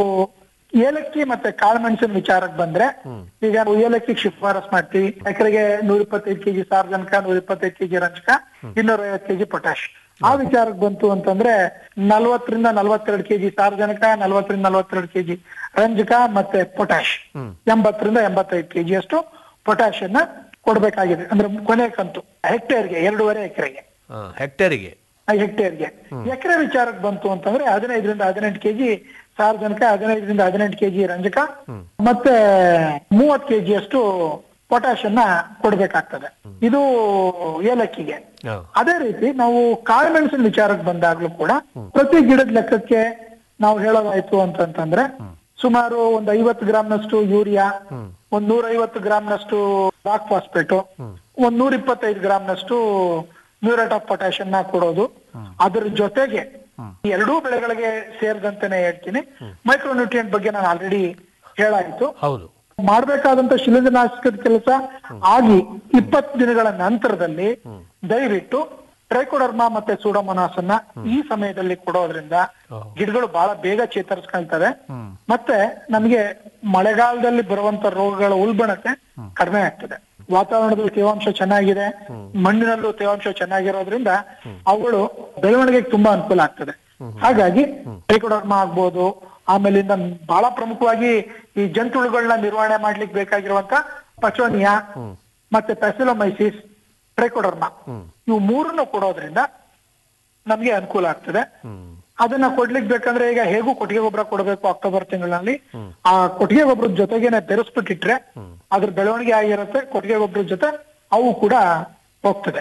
ಏಲಕ್ಕಿ ಮತ್ತೆ ಕಾಳುಮೆಣಸಿನ ವಿಚಾರಕ್ಕೆ ಬಂದ್ರೆ ಈಗ ನಾವು ಏಲಕ್ಕಿ ಶಿಫಾರಸ್ ಮಾಡ್ತೀವಿ ಎಕರೆಗೆ ನೂರ ಇಪ್ಪತ್ತೈದು ಕೆಜಿ ಸಾರ್ವಜನಿಕ ನೂರ ಇಪ್ಪತ್ತೈದು ಕೆಜಿ ರಂಜಕ ಇನ್ನೂರ ಐವತ್ತು ಕೆಜಿ ಪೊಟ್ಯಾಶ್ ಆ ವಿಚಾರಕ್ಕೆ ಬಂತು ಅಂತಂದ್ರೆ ನಲ್ವತ್ತರಿಂದ ನಲ್ವತ್ತೆರಡು ಕೆಜಿ ಸಾರ್ವಜನಿಕ ನಲ್ವತ್ತರಿಂದ ನಲ್ವತ್ತೆರಡು ಕೆಜಿ ರಂಜಕ ಮತ್ತೆ ಪೊಟ್ಯಾಶ್ ಎಂಬತ್ತರಿಂದ ಎಂಬತ್ತೈದು ಕೆಜಿ ಅಷ್ಟು ಪೊಟ್ಯಾಶ್ ಅನ್ನ ಕೊಡ್ಬೇಕಾಗಿದೆ ಅಂದ್ರೆ ಕೊನೆ ಕಂತು ಹೆಕ್ಟೇರ್ಗೆ ಎರಡೂವರೆ ಎಕರೆಗೆ ಆ, ಹೆಕ್ಟೇರಿಗೆ ಹೆಕ್ಟೇರ್ಗೆ ಎಕರೆ ವಿಚಾರಕ್ಕೆ ಬಂತು ಅಂತಂದ್ರೆ ಹದಿನೈದರಿಂದ ಹದಿನೆಂಟು ಕೆಜಿ ಸಾರ್ವಜನಿಕ ಹದಿನೈದರಿಂದ ಹದಿನೆಂಟು ಕೆಜಿ ರಂಜಕ ಮತ್ತೆ ಮೂವತ್ ಕೆಜಿ ಅಷ್ಟು ಪೊಟ್ಯಾಶ್ ಅನ್ನ ಕೊಡ್ಬೇಕಾಗ್ತದೆ ಇದು ಏಲಕ್ಕಿಗೆ ಆ, ಅದೇ ರೀತಿ ನಾವು ಕಾಳುಮೆಣಸಿನ ವಿಚಾರಕ್ಕೆ ಬಂದಾಗ್ಲೂ ಕೂಡ ಪ್ರತಿ ಗಿಡದ ಲೆಕ್ಕಕ್ಕೆ ನಾವು ಹೇಳೋದಾಯ್ತು ಅಂತಂತಂದ್ರೆ ಸುಮಾರು ಒಂದ್ ಐವತ್ತು ಗ್ರಾಮ್ನಷ್ಟು ಯೂರಿಯಾ ಒಂದ್ ನೂರ ಐವತ್ತು ಗ್ರಾಮ್ನಷ್ಟು ರಾಕ್ ಫಾಸ್ಫೇಟ್ ಒಂದ್ ನೂರ ಇಪ್ಪತ್ತೈದು ಗ್ರಾಮ್ನಷ್ಟು ಮ್ಯೂರೇಟ್ ಆಫ್ ಪೊಟ್ಯಾಶ್ ಅನ್ನ ಕೊಡೋದು ಅದ್ರ ಜೊತೆಗೆ ಈ ಎರಡೂ ಬೆಳೆಗಳಿಗೆ ಸೇರಿದಂತೆನೆ ಹೇಳ್ತೀನಿ ಮೈಕ್ರೋನ್ಯೂಟ್ರಿಯೆಂಟ್ ಬಗ್ಗೆ ನಾನು ಆಲ್ರೆಡಿ ಹೇಳಾಯ್ತು ಹೌದು ಮಾಡ್ಬೇಕಾದಂತ ಶಿಲೀಂಧ್ರನಾಶಕದ ಕೆಲಸ ಆಗಿ ಇಪ್ಪತ್ತು ದಿನಗಳ ನಂತರದಲ್ಲಿ ದಯವಿಟ್ಟು ಟ್ರೈಕೋಡರ್ಮಾ ಮತ್ತೆ ಸೂಡೋಮೊನಾಸ್ ಅನ್ನ ಈ ಸಮಯದಲ್ಲಿ ಕೊಡೋದ್ರಿಂದ ಗಿಡಗಳು ಬಹಳ ಬೇಗ ಚೇತರಿಸ್ಕೊಳ್ತವೆ ಮತ್ತೆ ನಮಗೆ ಮಳೆಗಾಲದಲ್ಲಿ ಬರುವಂತ ರೋಗಗಳ ಉಲ್ಬಣತೆ ಕಡಿಮೆ ಆಗ್ತದೆ ವಾತಾವರಣದಲ್ಲಿ ತೇವಾಂಶ ಚೆನ್ನಾಗಿದೆ ಮಣ್ಣಿನಲ್ಲೂ ತೇವಾಂಶ ಚೆನ್ನಾಗಿರೋದ್ರಿಂದ ಅವುಗಳು ಬೆಳವಣಿಗೆಗೆ ತುಂಬಾ ಅನುಕೂಲ ಆಗ್ತದೆ ಹಾಗಾಗಿ ಟ್ರೈಕೋಡರ್ಮಾ ಆಗ್ಬೋದು ಆಮೇಲಿಂದ ಬಹಳ ಪ್ರಮುಖವಾಗಿ ಈ ಜಂತುಳುಗಳನ್ನ ನಿರ್ವಹಣೆ ಮಾಡ್ಲಿಕ್ಕೆ ಬೇಕಾಗಿರುವಂತ ಪಚೋನಿಯಾ ಮತ್ತೆ ಪೆಸಿಲೋಮೈಸಿಸ್ ಟ್ರೈಕೋಡರ್ಮಾ ಇವು ಮೂರನ್ನು ಕೊಡೋದ್ರಿಂದ ನಮ್ಗೆ ಅನುಕೂಲ ಆಗ್ತದೆ ಅದನ್ನ ಕೊಡ್ಲಿಕ್ಕೆ ಬೇಕಂದ್ರೆ ಈಗ ಹೇಗೂ ಕೊಟ್ಟಿಗೆ ಗೊಬ್ಬರ ಕೊಡಬೇಕು ಅಕ್ಟೋಬರ್ ತಿಂಗಳಲ್ಲಿ ಆ ಕೊಟ್ಟಿಗೆ ಗೊಬ್ಬರದ ಜೊತೆಗೇನೆ ಬೆರೆಸ್ಬಿಟ್ಟಿಟ್ರೆ ಅದ್ರ ಬೆಳವಣಿಗೆ ಆಗಿರುತ್ತೆ ಕೊಟ್ಟಿಗೆ ಗೊಬ್ಬರದ ಜೊತೆ ಅವು ಕೂಡ ಹೋಗ್ತದೆ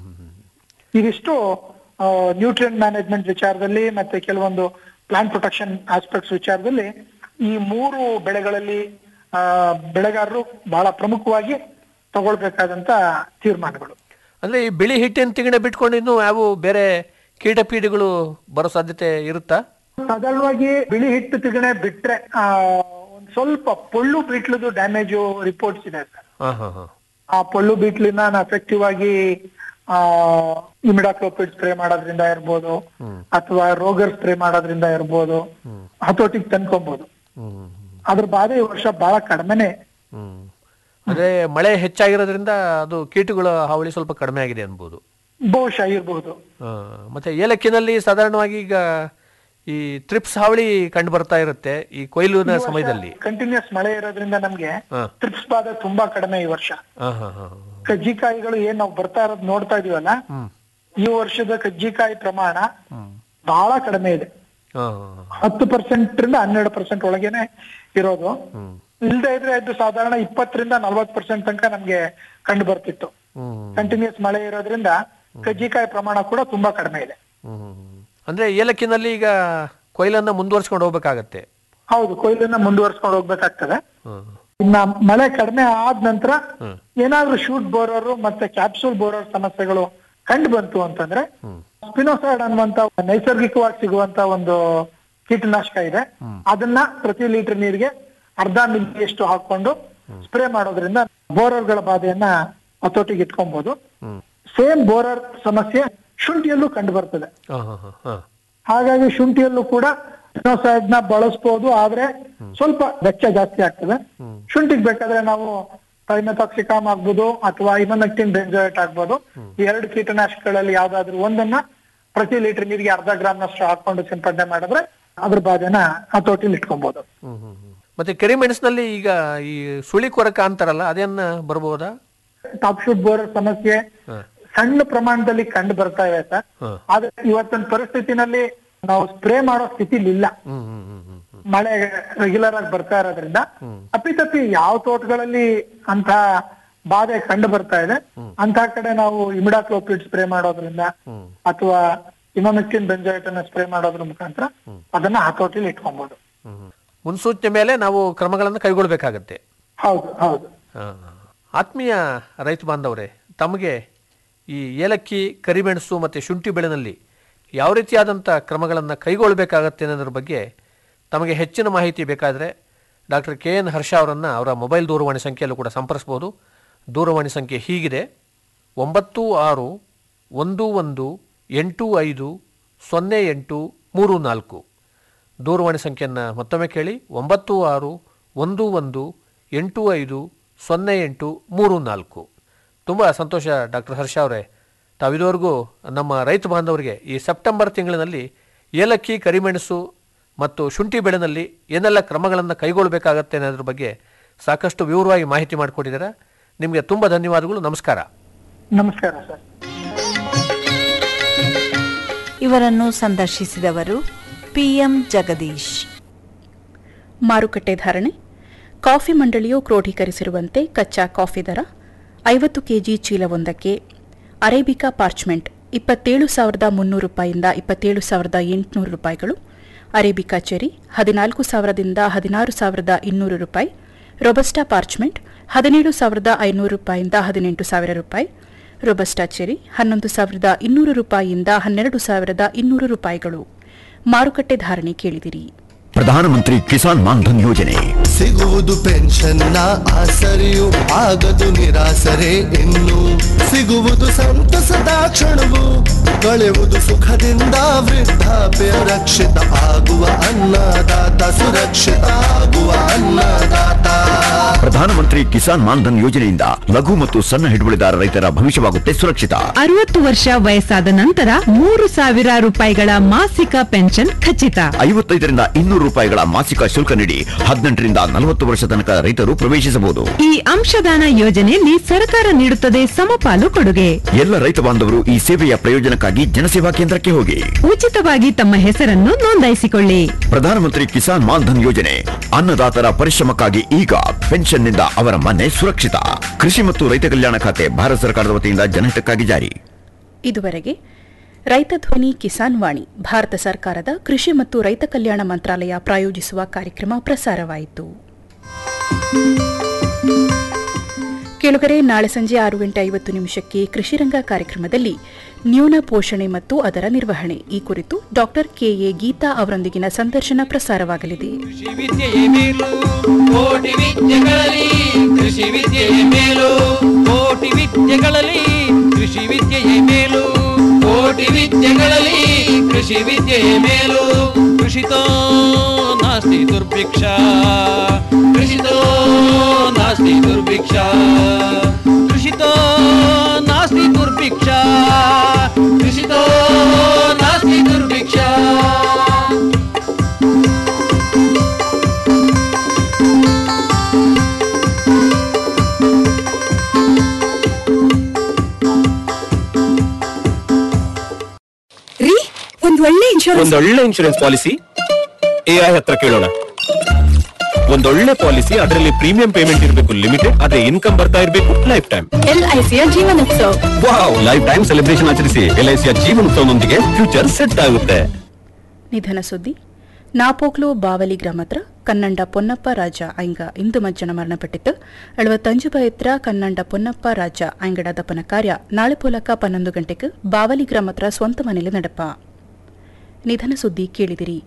ಇದಿಷ್ಟು ನ್ಯೂಟ್ರಿಯನ್ ಮ್ಯಾನೇಜ್ಮೆಂಟ್ ವಿಚಾರದಲ್ಲಿ ಮತ್ತೆ ಕೆಲವೊಂದು ಪ್ಲಾಂಟ್ ಪ್ರೊಟೆಕ್ಷನ್ ಆಸ್ಪೆಕ್ಟ್ಸ್ ವಿಚಾರದಲ್ಲಿ ಈ ಮೂರು ಬೆಳೆಗಳಲ್ಲಿ ಆ, ಬೆಳೆಗಾರರು ಬಹಳ ಪ್ರಮುಖವಾಗಿ ತಗೊಳ್ಬೇಕಾದಂತ ತೀರ್ಮಾನಗಳು ಅಂದ್ರೆ ಈ ಬಿಳಿ ಹಿಟ್ಟಿನ ತಿಗಣೆ ಬಿಟ್ಕೊಂಡು ಇನ್ನು ಯಾವ ಬೇರೆ ಕೀಟ ಪೀಡಿಗಳು ಬರೋ ಸಾಧ್ಯತೆ ಇರುತ್ತಾ ಸಾಧಾರಣವಾಗಿ ಬಿಳಿ ಹಿಟ್ಟು ತಿಗಣೆ ಬಿಟ್ರೆ ಆ, ಒಂದ್ ಸ್ವಲ್ಪ ಪೊಳ್ಳು ಬೀಟ್ಲದು ಡ್ಯಾಮೇಜ್ ರಿಪೋರ್ಟ್ಸ್ ಇದೆ ಸರ್ ಹಾ ಹಾ ಹಾ ಆ ಪೊಳ್ಳು ಬೀಟ್ಲಿನ ಅಫೆಕ್ಟಿವ್ ಆಗಿ ಆ ಇಮಿಡಾಕ್ಲೋಪಿಡ್ ಸ್ಪ್ರೇ ಮಾಡೋದ್ರಿಂದ ಇರ್ಬೋದು ಅಥವಾ ರೋಗರ್ ಸ್ಪ್ರೇ ಮಾಡೋದ್ರಿಂದ ಇರ್ಬೋದು ಹತೋಟಿಗೆ ತಂದ್ಕೊಬಹುದು ಅದ್ರ ಬಾಧೆ ಈ ವರ್ಷ ಬಹಳ ಕಡಿಮೆನೆ ಹ್ಮ್ ಅಂದ್ರೆ ಮಳೆ ಹೆಚ್ಚಾಗಿರೋದ್ರಿಂದ ಅದು ಕೀಟಗಳ ಹಾವಳಿ ಸ್ವಲ್ಪ ಕಡಿಮೆ ಆಗಿದೆ ಅನ್ಬೋದು ಬಹುಶಃ ಇರಬಹುದು ಆ, ಮತ್ತೆ ಏಲಕ್ಕಿನಲ್ಲಿ ಸಾಧಾರಣವಾಗಿ ಈಗ ಈ ತ್ರಿಪ್ಸ್ ಹಾವಳಿ ಕಂಡು ಬರ್ತಾ ಇರುತ್ತೆ ಈ ಕೊಯ್ಲಿನ ಸಮಯದಲ್ಲಿ ಕಂಟಿನ್ಯೂಸ್ ಮಳೆ ಇರೋದ್ರಿಂದ ನಮ್ಗೆ ಹಾ. ಟ್ರಿಪ್ಸ್ ಬಾಧೆ ತುಂಬಾ ಕಡಿಮೆ ಈ ವರ್ಷ ಹಾ ಹಾ ಹಾ ಕಜ್ಜಿಕಾಯಿಗಳು ಏನ್ ನಾವು ಬರ್ತಾ ಇರೋದ್ ನೋಡ್ತಾ ಇದೀವಲ್ಲ ಈ ವರ್ಷದ ಕಜ್ಜಿಕಾಯಿ ಪ್ರಮಾಣ ಬಹಳ ಕಡಿಮೆ ಇದೆ ಹಾ ಹತ್ತು ಪರ್ಸೆಂಟ್ ರಿಂದ ಹನ್ನೆರಡು ಪರ್ಸೆಂಟ್ ಒಳಗೇನೆ ಇರೋದು ಇಲ್ದೇ ಇದ್ರೆ ಅದು ಸಾಧಾರಣ ಇಪ್ಪತ್ತರಿಂದ ನಲ್ವತ್ ಪರ್ಸೆಂಟ್ ತನಕ ನಮ್ಗೆ ಕಂಡು ಬರ್ತಿತ್ತು ಕಂಟಿನ್ಯೂಸ್ ಮಳೆ ಇರೋದ್ರಿಂದ ಕಜ್ಜಿಕಾಯಿ ಪ್ರಮಾಣ ಕೂಡ ತುಂಬಾ ಕಡಿಮೆ ಇದೆ ಹ್ಮ್ ಅಂದ್ರೆ ಏಲಕ್ಕಿನಲ್ಲಿ ಈಗ ಕೊಯ್ಲನ್ನ ಮುಂದುವರ್ಸ್ಕೊಂಡು ಹೋಗ್ಬೇಕಾಗತ್ತೆ ಹೌದು ಕೊಯ್ಲನ್ನ ಮುಂದುವರ್ಸ್ಕೊಂಡು ಹೋಗ್ಬೇಕಾಗ್ತದೆ ಹ್ಮ್ ಇನ್ನ ಮಳೆ ಕಡಿಮೆ ಆದ ನಂತರ ಏನಾದ್ರೂ ಶೂಟ್ ಬೋರರ್ ಮತ್ತೆ ಕ್ಯಾಪ್ಸೂಲ್ ಬೋರರ್ ಸಮಸ್ಯೆಗಳು ಕಂಡು ಬಂತು ಅಂತಂದ್ರೆ ಸ್ಪಿನೋಸೈಡ್ ಅನ್ನುವಂತ ನೈಸರ್ಗಿಕವಾಗಿ ಸಿಗುವಂತ ಒಂದು ಕೀಟನಾಶಕ ಇದೆ ಅದನ್ನ ಪ್ರತಿ ಲೀಟರ್ ನೀರಿಗೆ ಅರ್ಧ ಮಿಲಿಯಷ್ಟು ಹಾಕೊಂಡು ಸ್ಪ್ರೇ ಮಾಡೋದ್ರಿಂದ ಬೋರರ್ಗಳ ಬಾಧೆಯನ್ನ ಹತೋಟಿಗೆ ಇಟ್ಕೊಬಹುದು ಸೇಮ್ ಬೋರರ್ ಸಮಸ್ಯೆ ಶುಂಠಿಯಲ್ಲೂ ಕಂಡು ಬರ್ತದೆ ಹಾ ಹಾ ಹಾ ಹಾ ಹಾಗಾಗಿ ಶುಂಠಿಯಲ್ಲೂ ಕೂಡ ಸ್ಪಿನೋಸೈಡ್ ನ ಬಳಸಬಹುದು ಆದ್ರೆ ಸ್ವಲ್ಪ ವೆಚ್ಚ ಜಾಸ್ತಿ ಆಗ್ತದೆ ಶುಂಠಿಗೆ ಬೇಕಾದ್ರೆ ನಾವು ಟೈಮೆಥಾಕ್ಸಿಕಾಮ್ ಆಗ್ಬೋದು ಅಥವಾ ಇಮನಕ್ಟಿನ್ ಬೆಂಜೋಯೇಟ್ ಆಗ್ಬೋದು ಈ ಎರಡು ಕೀಟನಾಶಕಗಳಲ್ಲಿ ಯಾವ್ದಾದ್ರು ಒಂದನ್ನ ಪ್ರತಿ ಲೀಟರ್ ನೀರಿಗೆ ಅರ್ಧ ಗ್ರಾಮ್ನಷ್ಟು ಹಾಕೊಂಡು ಸಿಂಪಡಣೆ ಮಾಡಿದ್ರೆ ಅದ್ರ ಬಾಧೆನ ಹತೋಟಿಲಿ ಇಟ್ಕೊಬಹುದು ಹ್ಮ್ ಹ್ಮ್ ಹ್ಮ್. ಮತ್ತೆ ಕರಿಮೆಣಸಿನಲ್ಲಿ ಈಗ ಈ ಸುಳಿ ಕೊರಕ ಅಂತಾರಲ್ಲ ಅದೇನ ಬರ್ಬೋದಾ ಟಾಪ್ ಶೂಟ್ ಬೋರರ್ ಸಮಸ್ಯೆ ಸಣ್ಣ ಪ್ರಮಾಣದಲ್ಲಿ ಕಂಡು ಬರ್ತಾ ಇದೆ ಸರ್ ಹ. ಆದ್ರೆ ಇವತ್ತಿನ ಪರಿಸ್ಥಿತಿನಲ್ಲಿ ನಾವು ಸ್ಪ್ರೇ ಮಾಡೋ ಸ್ಥಿತಿಲಿ ಇಲ್ಲ ಹ್ಮ್ ಹ್ಮ್ ಹ್ಮ್ ಹ್ಮ್ ಹ್ಮ್. ಮಳೆ ರೆಗ್ಯುಲರ್ ಆಗಿ ಬರ್ತಾ ಇರೋದ್ರಿಂದ ಅಪ್ಪಿತಪ್ಪಿ ಯಾವ ತೋಟಗಳಲ್ಲಿ ಅಂತ ಬಾಧೆ ಕಂಡು ಬರ್ತಾ ಇದೆ ಅಂತ ಕಡೆ ನಾವು ಇಮಿಡಾಕ್ಲೋಪಿಡ್ ಸ್ಪ್ರೇ ಮಾಡೋದ್ರಿಂದ ಅಥವಾ ಇಮಮೆಕ್ಟಿನ್ ಬೆಂಜೋಯೇಟ್ ಅನ್ನ ಸ್ಪ್ರೇ ಮಾಡೋದ್ರ ಮುಖಾಂತರ ಅದನ್ನ ಹತೋಟಿಲಿ ಇಟ್ಕೊಬಹುದು ಹ್ಮ್ ಹ್ಮ್. ಮುನ್ಸೂಚನೆ ಮೇಲೆ ನಾವು ಕ್ರಮಗಳನ್ನು ಕೈಗೊಳ್ಬೇಕಾಗತ್ತೆ ಹೌದು ಹೌದು ಆ, ಆತ್ಮೀಯ ರೈತ ಬಾಂಧವರೇ ತಮಗೆ ಈ ಏಲಕ್ಕಿ ಕರಿಮೆಣಸು ಮತ್ತು ಶುಂಠಿ ಬೆಳೆನಲ್ಲಿ ಯಾವ ರೀತಿಯಾದಂಥ ಕ್ರಮಗಳನ್ನು ಕೈಗೊಳ್ಳಬೇಕಾಗತ್ತೆ ಅನ್ನೋದ್ರ ಬಗ್ಗೆ ತಮಗೆ ಹೆಚ್ಚಿನ ಮಾಹಿತಿ ಬೇಕಾದರೆ ಡಾಕ್ಟರ್ ಕೆ ಎನ್ ಹರ್ಷ ಅವರನ್ನು ಅವರ ಮೊಬೈಲ್ ದೂರವಾಣಿ ಸಂಖ್ಯೆಯಲ್ಲೂ ಕೂಡ ಸಂಪರ್ಸ್ಬೋದು ದೂರವಾಣಿ ಸಂಖ್ಯೆ ಹೀಗಿದೆ ಒಂಬತ್ತು ಆರು ಒಂದು ಒಂದು ಎಂಟು ಐದು ಸೊನ್ನೆ ಎಂಟು ಮೂರು ನಾಲ್ಕು ದೂರವಾಣಿ ಸಂಖ್ಯೆಯನ್ನು ಮತ್ತೊಮ್ಮೆ ಕೇಳಿ ಒಂಬತ್ತು ಆರು ಒಂದು ಒಂದು ಎಂಟು ಐದು ಸೊನ್ನೆ ಎಂಟು ಮೂರು ನಾಲ್ಕು ತುಂಬ ಸಂತೋಷ ಡಾಕ್ಟರ್ ಹರ್ಷ ಅವರೇ ತಾವಿದುವರೆಗೂ ನಮ್ಮ ರೈತ ಬಾಂಧವರಿಗೆ ಈ ಸೆಪ್ಟೆಂಬರ್ ತಿಂಗಳಿನಲ್ಲಿ ಏಲಕ್ಕಿ ಕರಿಮೆಣಸು ಮತ್ತು ಶುಂಠಿ ಬೆಳೆನಲ್ಲಿ ಏನೆಲ್ಲ ಕ್ರಮಗಳನ್ನು ಕೈಗೊಳ್ಳಬೇಕಾಗತ್ತೆ ಅನ್ನೋದ್ರ ಬಗ್ಗೆ ಸಾಕಷ್ಟು ವಿವರವಾಗಿ ಮಾಹಿತಿ ಮಾಡಿಕೊಟ್ಟಿದ್ದೀರಾ ನಿಮಗೆ ತುಂಬ ಧನ್ಯವಾದಗಳು ನಮಸ್ಕಾರ ನಮಸ್ಕಾರ ಸರ್ ಇವರನ್ನು ಸಂದರ್ಶಿಸಿದವರು ಪಿಎಂ ಜಗದೀಶ್ ಮಾರುಕಟ್ಟೆ ಧಾರಣೆ ಕಾಫಿ ಮಂಡಳಿಯು ಕ್ರೋಢೀಕರಿಸಿರುವಂತೆ ಕಚ್ಚಾ ಕಾಫಿ ದರ ಐವತ್ತು ಕೆಜಿ ಚೀಲವೊಂದಕ್ಕೆ ಅರೇಬಿಕಾ ಪಾರ್ಚ್ಮೆಂಟ್ ಇಪ್ಪತ್ತೇಳು ಸಾವಿರದ ಮುನ್ನೂರು ರೂಪಾಯಿಯಿಂದ ಇಪ್ಪತ್ತೇಳು ಸಾವಿರದ ಎಂಟುನೂರು ರೂಪಾಯಿಗಳು ಅರೇಬಿಕಾ ಚೆರಿ ಹದಿನಾಲ್ಕು ಸಾವಿರದಿಂದ ಹದಿನಾರು ಸಾವಿರದ ಇನ್ನೂರು ರೂಪಾಯಿ ರೊಬಸ್ಟಾ ಪಾರ್ಚ್ಮೆಂಟ್ ಹದಿನೇಳು ಸಾವಿರದ ಐನೂರು ರೂಪಾಯಿಯಿಂದ ಹದಿನೆಂಟು ಸಾವಿರ ರೂಪಾಯಿ ರೊಬಸ್ಟಾ ಚೆರಿ ಹನ್ನೊಂದು ಸಾವಿರದ ಇನ್ನೂರು ರೂಪಾಯಿಯಿಂದ ಹನ್ನೆರಡು ಸಾವಿರದ ಇನ್ನೂರು ರೂಪಾಯಿಗಳು ಮಾರುಕಟ್ಟೆ ಧಾರಣೆ ಕೇಳಿದಿರಿ ಪ್ರಧಾನಮಂತ್ರಿ ಕಿಸಾನ್ ಮಾನ್ಧನ್ ಯೋಜನೆ ಸಿಗುವುದು ಪೆನ್ಷನ್ನ ಆಸರೆಯು ಆಗದು ನಿರಾಸರೆ ಇನ್ನು ಸಿಗುವುದು ಸಂತಸದ ಕ್ಷಣವು ಕಳೆಯುವುದು ಸುಖದಿಂದ ವೃದ್ಧಾಪ್ಯ ರಕ್ಷಿತ ಆಗುವ ಅನ್ನದಾತ ಸುರಕ್ಷಿತ ಆಗುವ ಅನ್ನದಾತ ಪ್ರಧಾನಮಂತ್ರಿ ಕಿಸಾನ್ ಮಾನ್ಧನ್ ಯೋಜನೆಯಿಂದ ಲಘು ಮತ್ತು ಸಣ್ಣ ಹಿಡುವಳಿದಾರ ರೈತರ ಭವಿಷ್ಯವಾಗುತ್ತೆ ಸುರಕ್ಷಿತ ಅರವತ್ತು ವರ್ಷ ವಯಸ್ಸಾದ ನಂತರ ಮೂರು ಸಾವಿರ ರೂಪಾಯಿಗಳ ಮಾಸಿಕ ಪೆನ್ಷನ್ ಖಚಿತ ಐವತ್ತೈದರಿಂದ ಇನ್ನೂರು ರೂಪಾಯಿಗಳ ಮಾಸಿಕ ಶುಲ್ಕ ನೀಡಿ ಹದಿನೆಂಟರಿಂದ ನಲವತ್ತು ವರ್ಷ ತನಕ ರೈತರು ಪ್ರವೇಶಿಸಬಹುದು ಈ ಅಂಶದಾನ ಯೋಜನೆಯಲ್ಲಿ ಸರ್ಕಾರ ನೀಡುತ್ತದೆ ಸಮಪಾಲು ಕೊಡುಗೆ ಎಲ್ಲ ರೈತ ಬಾಂಧವರು ಈ ಸೇವೆಯ ಪ್ರಯೋಜನಕ್ಕಾಗಿ ಜನಸೇವಾ ಕೇಂದ್ರಕ್ಕೆ ಹೋಗಿ ಉಚಿತವಾಗಿ ತಮ್ಮ ಹೆಸರನ್ನು ನೋಂದಾಯಿಸಿಕೊಳ್ಳಿ ಪ್ರಧಾನಮಂತ್ರಿ ಕಿಸಾನ್ ಮಾನ್ಧನ್ ಯೋಜನೆ ಅನ್ನದಾತರ ಪರಿಶ್ರಮಕ್ಕಾಗಿ ಈಗ ಪೆನ್ಷನ್ನಿಂದ ಅವರ ಮನೆ ಸುರಕ್ಷಿತ ಕೃಷಿ ಮತ್ತು ರೈತ ಕಲ್ಯಾಣ ಖಾತೆ ಭಾರತ ಸರ್ಕಾರದ ವತಿಯಿಂದ ಜನಹಿತಕ್ಕಾಗಿ ಜಾರಿ ಇದುವರೆಗೆ ರೈತ ಧ್ವನಿ ಕಿಸಾನ್ ವಾಣಿ ಭಾರತ ಸರ್ಕಾರದ ಕೃಷಿ ಮತ್ತು ರೈತ ಕಲ್ಯಾಣ ಮಂತ್ರಾಲಯ ಪ್ರಾಯೋಜಿಸುವ ಕಾರ್ಯಕ್ರಮ ಪ್ರಸಾರವಾಯಿತು ಕೇಳುಗರೆ ನಾಳೆ ಸಂಜೆ ಆರು ಗಂಟೆ ಐವತ್ತು ನಿಮಿಷಕ್ಕೆ ಕೃಷಿರಂಗ ಕಾರ್ಯಕ್ರಮದಲ್ಲಿ ನ್ಯೂನ ಪೋಷಣೆ ಮತ್ತು ಅದರ ನಿರ್ವಹಣೆ ಈ ಕುರಿತು ಡಾಕ್ಟರ್ ಕೆಎ ಗೀತಾ ಅವರೊಂದಿಗಿನ ಸಂದರ್ಶನ ಪ್ರಸಾರವಾಗಲಿದೆ ಕೃಷಿ ವಿದ್ಯೆಯೇ ಮೇಲು ಕೋಟಿ ವಿದ್ಯೆಗಳಲ್ಲಿ ಕೃಷಿ ವಿದ್ಯೆಯೇ ಮೇಲು ಕೋಟಿ ವಿದ್ಯೆಗಳಲ್ಲಿ ಕೃಷಿ ವಿದ್ಯೆಯೇ ಮೇಲು ಕೋಟಿ ವಿದ್ಯೆಗಳಲ್ಲಿ ಕೃಷಿ ವಿದ್ಯೆಯೇ ಮೇಲು ಕೃಷಿತೋ ನಾಸ್ತಿ ದುರ್ಭಿಕ್ಷ ಕೃಷಿತೋ ನಾಸ್ತಿ ದುರ್ಭಿಕ್ಷ ಕೃಷಿತೋ ನಾಸ್ತಿ ದುರ್ಭಿಕ್ಷ ಕೃಷಿತೋ ನಾಸ್ತಿ ದುರ್ಭಿಕ್ಷ ರೀ ಒಂದ್ ಒಳ್ಳೆ ಇನ್ಶೂರೆನ್ಸ್ ಒಂದೊಳ್ಳೆ ಇನ್ಶೂರೆನ್ಸ್ ಪಾಲಿಸಿ ಎಐ ಹತ್ರ ಕೇಳೋಣ ಒಂದೊಳ್ಳೆ ಪಾಲಿಸಿ ಅದರಲ್ಲಿ ಪ್ರೀಮಿಯಂ ಪೇಮೆಂಟ್ ಇರಬೇಕು ಲಿಮಿಟೆಡ್ ಅದೇ ಇನ್ಕಮ್ ಬರ್ತಾ ಇರಬೇಕು ಲೈಫ್ ಟೈಮ್ ಎಲ್ಐಸಿಯ Jeevan Utsav wow life time celebration ಆಚರಿಸಿ ಎಲ್ಐಸಿಯ ಜೀವನೋತ್ಸವದೊಂದಿಗೆ ಫ್ಯೂಚರ್ ಸೆಟ್ ಆಗುತ್ತೆ ನಿಧನ ಸುದ್ದಿ ನಾಪೋಕ್ಲು ಬಾವಲಿ ಗ್ರಾಮ ಹತ್ರ ಕನ್ನಂಡ ಪೊನ್ನಪ್ಪ ರಾಜ ಐಂಗ ಇಂದು ಮಜ್ಜನ ಮರಣಪಟ್ಟಿತ್ತು ಅಳವತ್ತಂಜು ಎತ್ರ ಕನ್ನಂಡ ಪೊನ್ನಪ್ಪ ರಾಜ ಐಂಗಡ ದಪನ ಕಾರ್ಯ ನಾಳೆ ಪೋಲಕ ಪನ್ನೊಂದು ಗಂಟೆಗೆ ಬಾವಲಿ ಗ್ರಾಮ ಹತ್ರ ಸ್ವಂತ ಮನೆಯಲ್ಲಿ ನಡಪ ನಿಧನ ಸುದ್ದಿ ಕೇಳಿದಿರಿ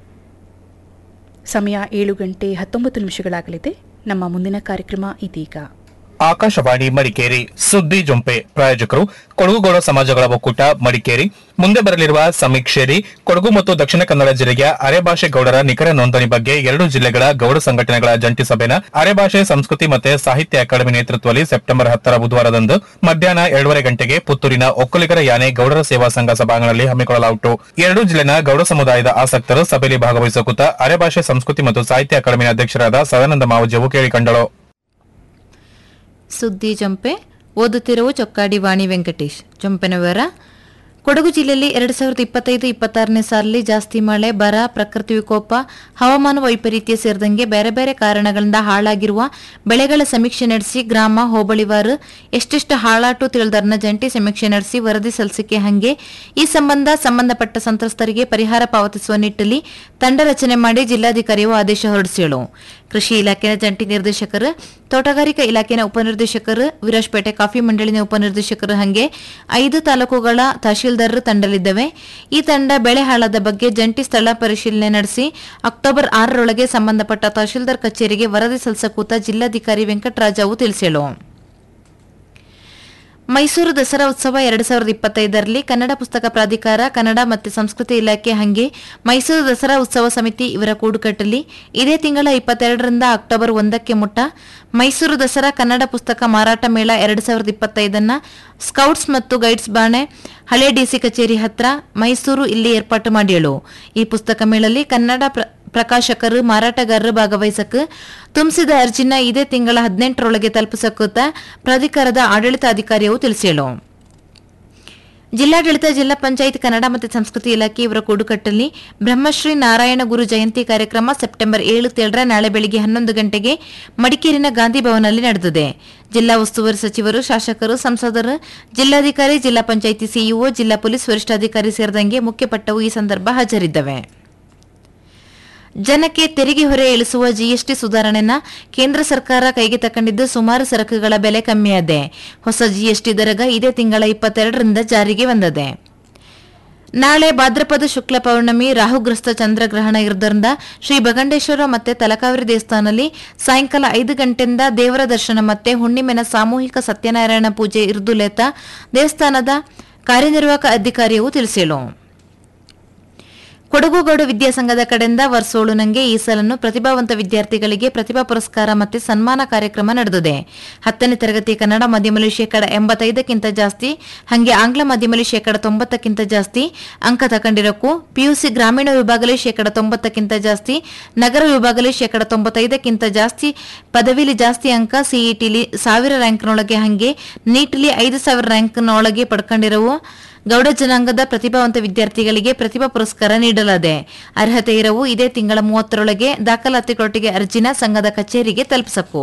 ಸಮಯ ಏಳು ಗಂಟೆ ಹತ್ತೊಂಬತ್ತು ನಿಮಿಷಗಳಾಗಲಿದೆ ನಮ್ಮ ಮುಂದಿನ ಕಾರ್ಯಕ್ರಮ ಇದೀಗ ಆಕಾಶವಾಣಿ ಮಡಿಕೇರಿ ಸುದ್ದಿ ಜೊಂಪೆ ಪ್ರಾಯೋಜಕರು ಕೊಡಗುಗೌಡ ಸಮಾಜಗಳ ಒಕ್ಕೂಟ ಮಡಿಕೇರಿ ಮುಂದೆ ಬರಲಿರುವ ಸಮೀಕ್ಷೆಯಲ್ಲಿ ಕೊಡಗು ಮತ್ತು ದಕ್ಷಿಣ ಕನ್ನಡ ಜಿಲ್ಲೆಯ ಅರೆಭಾಷೆ ಗೌಡರ ನಿಖರ ನೋಂದಣಿ ಬಗ್ಗೆ ಎರಡು ಜಿಲ್ಲೆಗಳ ಗೌಡ ಸಂಘಟನೆಗಳ ಜಂಟಿ ಸಭೆನ ಅರೆಭಾಷೆ ಸಂಸ್ಕೃತಿ ಮತ್ತು ಸಾಹಿತ್ಯ ಅಕಾಡೆಮಿ ನೇತೃತ್ವದಲ್ಲಿ ಸೆಪ್ಟೆಂಬರ್ ಹತ್ತರ ಬುಧವಾರದಂದು ಮಧ್ಯಾಹ್ನ ಎರಡೂವರೆ ಗಂಟೆಗೆ ಪುತ್ತೂರಿನ ಒಕ್ಕಲಿಗರ ಯಾನೆ ಗೌಡರ ಸೇವಾ ಸಂಘ ಸಭಾಂಗಣದಲ್ಲಿ ಹಮ್ಮಿಕೊಳ್ಳಲಾಯಿತು ಎರಡು ಜಿಲ್ಲೆನ ಗೌಡ ಸಮುದಾಯದ ಆಸಕ್ತರು ಸಭೆಯಲ್ಲಿ ಭಾಗವಹಿಸುವ ಕುರಿತ ಅರೆಭಾಷೆ ಸಂಸ್ಕೃತಿ ಮತ್ತು ಸಾಹಿತ್ಯ ಅಕಾಡೆಮಿ ಅಧ್ಯಕ್ಷರಾದ ಸದಾನಂದ ಮಾವುಜಿಯವು ಕೇಳಿಕೊಂಡಳು ಸುದ್ದಿ ಜಂಪೆ ಓದುತ್ತಿರುವ ಚೊಕ್ಕಾಡಿ ವಾಣಿ ವೆಂಕಟೇಶ್ ಜಂಪೆನ ವಿವರ ಕೊಡಗು ಜಿಲ್ಲೆಯಲ್ಲಿ ಎರಡು ಸಾವಿರದ ಇಪ್ಪತ್ತೈದು ಇಪ್ಪತ್ತಾರನೇ ಸಾಲಿನಲ್ಲಿ ಜಾಸ್ತಿ ಮಳೆ ಬರ ಪ್ರಕೃತಿ ವಿಕೋಪ ಹವಾಮಾನ ವೈಪರೀತ್ಯ ಸೇರಿದಂಗೆ ಬೇರೆ ಬೇರೆ ಕಾರಣಗಳಿಂದ ಹಾಳಾಗಿರುವ ಬೆಳೆಗಳ ಸಮೀಕ್ಷೆ ನಡೆಸಿ ಗ್ರಾಮ ಹೋಬಳಿವಾರು ಎಷ್ಟೆಷ್ಟು ಹಾಳಾಟು ತಿಳಿದರ್ನ ಜಂಟಿ ಸಮೀಕ್ಷೆ ನಡೆಸಿ ವರದಿ ಸಲ್ಲಿಸಿಕೆ ಹಂಗೆ ಈ ಸಂಬಂಧ ಸಂಬಂಧಪಟ್ಟ ಸಂತ್ರಸ್ತರಿಗೆ ಪರಿಹಾರ ಪಾವತಿಸುವ ನಿಟ್ಟಲ್ಲಿ ತಂಡ ರಚನೆ ಮಾಡಿ ಜಿಲ್ಲಾಧಿಕಾರಿಯು ಆದೇಶ ಹೊರಡಿಸಿಳು ಕೃಷಿ ಇಲಾಖೆಯ ಜಂಟಿ ನಿರ್ದೇಶಕರು ತೋಟಗಾರಿಕಾ ಇಲಾಖೆಯ ಉಪನಿರ್ದೇಶಕರು ವಿರಾಜ್ಪೇಟೆ ಕಾಫಿ ಮಂಡಳಿನ ಉಪನಿರ್ದೇಶಕರು ಹಾಗೆ ಐದು ತಾಲೂಕುಗಳ ತಹಶೀಲ್ದಾರರು ತಂಡಲಿದ್ದವೆ ಈ ತಂಡ ಬೆಳೆ ಹಾಳಾದ ಬಗ್ಗೆ ಜಂಟಿ ಸ್ಥಳ ಪರಿಶೀಲನೆ ನಡೆಸಿ ಅಕ್ಟೋಬರ್ ಆರರೊಳಗೆ ಸಂಬಂಧಪಟ್ಟ ತಹಶೀಲ್ದಾರ್ ಕಚೇರಿಗೆ ವರದಿ ಸಲ್ಲಿಸಕೂತ ಜಿಲ್ಲಾಧಿಕಾರಿ ವೆಂಕಟರಾಜವು ತಿಳಿಸಿಳು ಮೈಸೂರು ದಸರಾ ಉತ್ಸವ ಎರಡು ಸಾವಿರದ ಇಪ್ಪತ್ತೈದರಲ್ಲಿ ಕನ್ನಡ ಪುಸ್ತಕ ಪ್ರಾಧಿಕಾರ ಕನ್ನಡ ಮತ್ತು ಸಂಸ್ಕೃತಿ ಇಲಾಖೆ ಹಂಗೆ ಮೈಸೂರು ದಸರಾ ಉತ್ಸವ ಸಮಿತಿ ಇವರ ಕೂಡುಕಟ್ಟಲಿ ಇದೇ ತಿಂಗಳ ಇಪ್ಪತ್ತೆರಡರಿಂದ ಅಕ್ಟೋಬರ್ ಒಂದಕ್ಕೆ ಮುಟ್ಟ ಮೈಸೂರು ದಸರಾ ಕನ್ನಡ ಪುಸ್ತಕ ಮಾರಾಟ ಮೇಳ ಎರಡು ಸಾವಿರದ ಇಪ್ಪತ್ತೈದನ್ನ ಸ್ಕೌಟ್ಸ್ ಮತ್ತು ಗೈಡ್ಸ್ ಬಾಣೆ ಹಳೆ ಡಿಸಿ ಕಚೇರಿ ಹತ್ರ ಮೈಸೂರು ಇಲ್ಲಿ ಏರ್ಪಾಟು ಮಾಡಿಯಳು ಈ ಪುಸ್ತಕ ಮೇಳಲ್ಲಿ ಕನ್ನಡ ಪ್ರ- ಪ್ರಕಾಶಕರು ಮಾರಾಟಗಾರರು ಭಾಗವಹಿಸಕ್ಕೆ ತುಂಬಿಸಿದ ಅರ್ಜಿನ ಇದೇ ತಿಂಗಳ ಹದಿನೆಂಟರೊಳಗೆ ತಲುಪಿಸಕೂತ ಪ್ರಾಧಿಕಾರದ ಆಡಳಿತಾಧಿಕಾರಿಯು ತಿಳಿಸಿಳು ಜಿಲ್ಲಾಡಳಿತ ಜಿಲ್ಲಾ ಪಂಚಾಯತ್ ಕನ್ನಡ ಮತ್ತು ಸಂಸ್ಕೃತಿ ಇಲಾಖೆ ಇವರ ಕೂಡುಕಟ್ಟಲ್ಲಿ ಬ್ರಹ್ಮಶ್ರೀ ನಾರಾಯಣ ಗುರು ಜಯಂತಿ ಕಾರ್ಯಕ್ರಮ ಸೆಪ್ಟೆಂಬರ್ ಏಳು ತೇಳರ ನಾಳೆ ಬೆಳಿಗ್ಗೆ ಹನ್ನೊಂದು ಗಂಟೆಗೆ ಮಡಿಕೇರಿನ ಗಾಂಧಿ ಭವನಲ್ಲಿ ನಡೆದಿದೆ ಜಿಲ್ಲಾ ಉಸ್ತುವಾರಿ ಸಚಿವರು ಶಾಸಕರು ಸಂಸದರು ಜಿಲ್ಲಾಧಿಕಾರಿ ಜಿಲ್ಲಾ ಪಂಚಾಯಿತಿ ಸಿಇಒ ಜಿಲ್ಲಾ ಪೊಲೀಸ್ ವರಿಷ್ಠಾಧಿಕಾರಿ ಸೇರಿದಂಗೆ ಮುಖ್ಯ ಪಟ್ಟವು ಈ ಸಂದರ್ಭ ಹಾಜರಿದ್ದವೆ ಜನಕ್ಕೆ ತೆರಿಗೆ ಹೊರೆ ಇಳಿಸುವ ಜಿಎಸ್ಟಿ ಸುಧಾರಣೆನ ಕೇಂದ್ರ ಸರ್ಕಾರ ಕೈಗೆ ತಕೊಂಡಿದ್ದು ಸುಮಾರು ಸರಕುಗಳ ಬೆಲೆ ಕಮ್ಮಿಯಾದೆ ಹೊಸ ಜಿಎಸ್ಟಿ ದರಗ ಇದೇ ತಿಂಗಳ ಇಪ್ಪತ್ತೆರಡರಿಂದ ಜಾರಿಗೆ ಬಂದಿದೆ ನಾಳೆ ಭಾದ್ರಪದ ಶುಕ್ಲ ಪೌರ್ಣಮಿ ರಾಹುಗ್ರಸ್ತ ಚಂದ್ರಗ್ರಹಣ ಇರುವುದರಿಂದ ಶ್ರೀ ಬಗಂಡೇಶ್ವರ ಮತ್ತೆ ತಲಕಾವೇರಿ ದೇವಸ್ಥಾನದಲ್ಲಿ ಸಾಯಂಕಾಲ ಐದು ಗಂಟೆಯಿಂದ ದೇವರ ದರ್ಶನ ಮತ್ತೆ ಹುಣ್ಣಿಮೆನ ಸಾಮೂಹಿಕ ಸತ್ಯನಾರಾಯಣ ಪೂಜೆ ಇರುದುಲೇತ ದೇವಸ್ಥಾನದ ಕಾರ್ಯನಿರ್ವಾಹಕ ಅಧಿಕಾರಿಯು ತಿಳಿಸಿಳು ಕೊಡಗುಗೌಡ ವಿದ್ಯಾಸಂಘದ ಕಡೆಯಿಂದ ವರ್ಸೋಳುನಂಗೆ ಈ ಸಲನ್ನು ಪ್ರತಿಭಾವಂತ ವಿದ್ಯಾರ್ಥಿಗಳಿಗೆ ಪ್ರತಿಭಾ ಪುರಸ್ಕಾರ ಮತ್ತು ಸನ್ಮಾನ ಕಾರ್ಯಕ್ರಮ ನಡೆದಿದೆ ಹತ್ತನೇ ತರಗತಿ ಕನ್ನಡ ಮಾಧ್ಯಮದಲ್ಲಿ ಶೇಕಡ ಎಂಬತ್ತೈದಕ್ಕಿಂತ ಜಾಸ್ತಿ ಹಾಗೆ ಆಂಗ್ಲ ಮಾಧ್ಯಮದಲ್ಲಿ ಶೇಕಡ ತೊಂಬತ್ತಕ್ಕಿಂತ ಜಾಸ್ತಿ ಅಂಕ ತಕೊಂಡಿರೋಕ್ಕೂ ಪಿಯುಸಿ ಗ್ರಾಮೀಣ ವಿಭಾಗದಲ್ಲಿ ಶೇಕಡ ತೊಂಬತ್ತಕ್ಕಿಂತ ಜಾಸ್ತಿ ನಗರ ವಿಭಾಗದಲ್ಲಿ ಶೇಕಡ ತೊಂಬತ್ತೈದಕ್ಕಿಂತ ಜಾಸ್ತಿ ಪದವಿಲಿ ಜಾಸ್ತಿ ಅಂಕ ಸಿಇಟಿಲಿ ಸಾವಿರ ರ್ಯಾಂಕ್ನೊಳಗೆ ಹಾಗೆ ನೀಟ್ಲಿ ಐದು ಸಾವಿರ ರ್ಯಾಂಕ್ನೊಳಗೆ ಪಡ್ಕೊಂಡಿರುವ ಗೌಡ ಜನಾಂಗದ ಪ್ರತಿಭಾವಂತ ವಿದ್ಯಾರ್ಥಿಗಳಿಗೆ ಪ್ರತಿಭಾ ಪುರಸ್ಕಾರ ನೀಡಲಾಗಿದೆ ಅರ್ಹತೆ ಇರವು ಇದೇ ತಿಂಗಳ ಮೂವತ್ತರೊಳಗೆ ದಾಖಲಾತಿಗೊಟ್ಟಿಗೆ ಅರ್ಜಿನ ಸಂಘದ ಕಚೇರಿಗೆ ತಲುಪಿಸಕು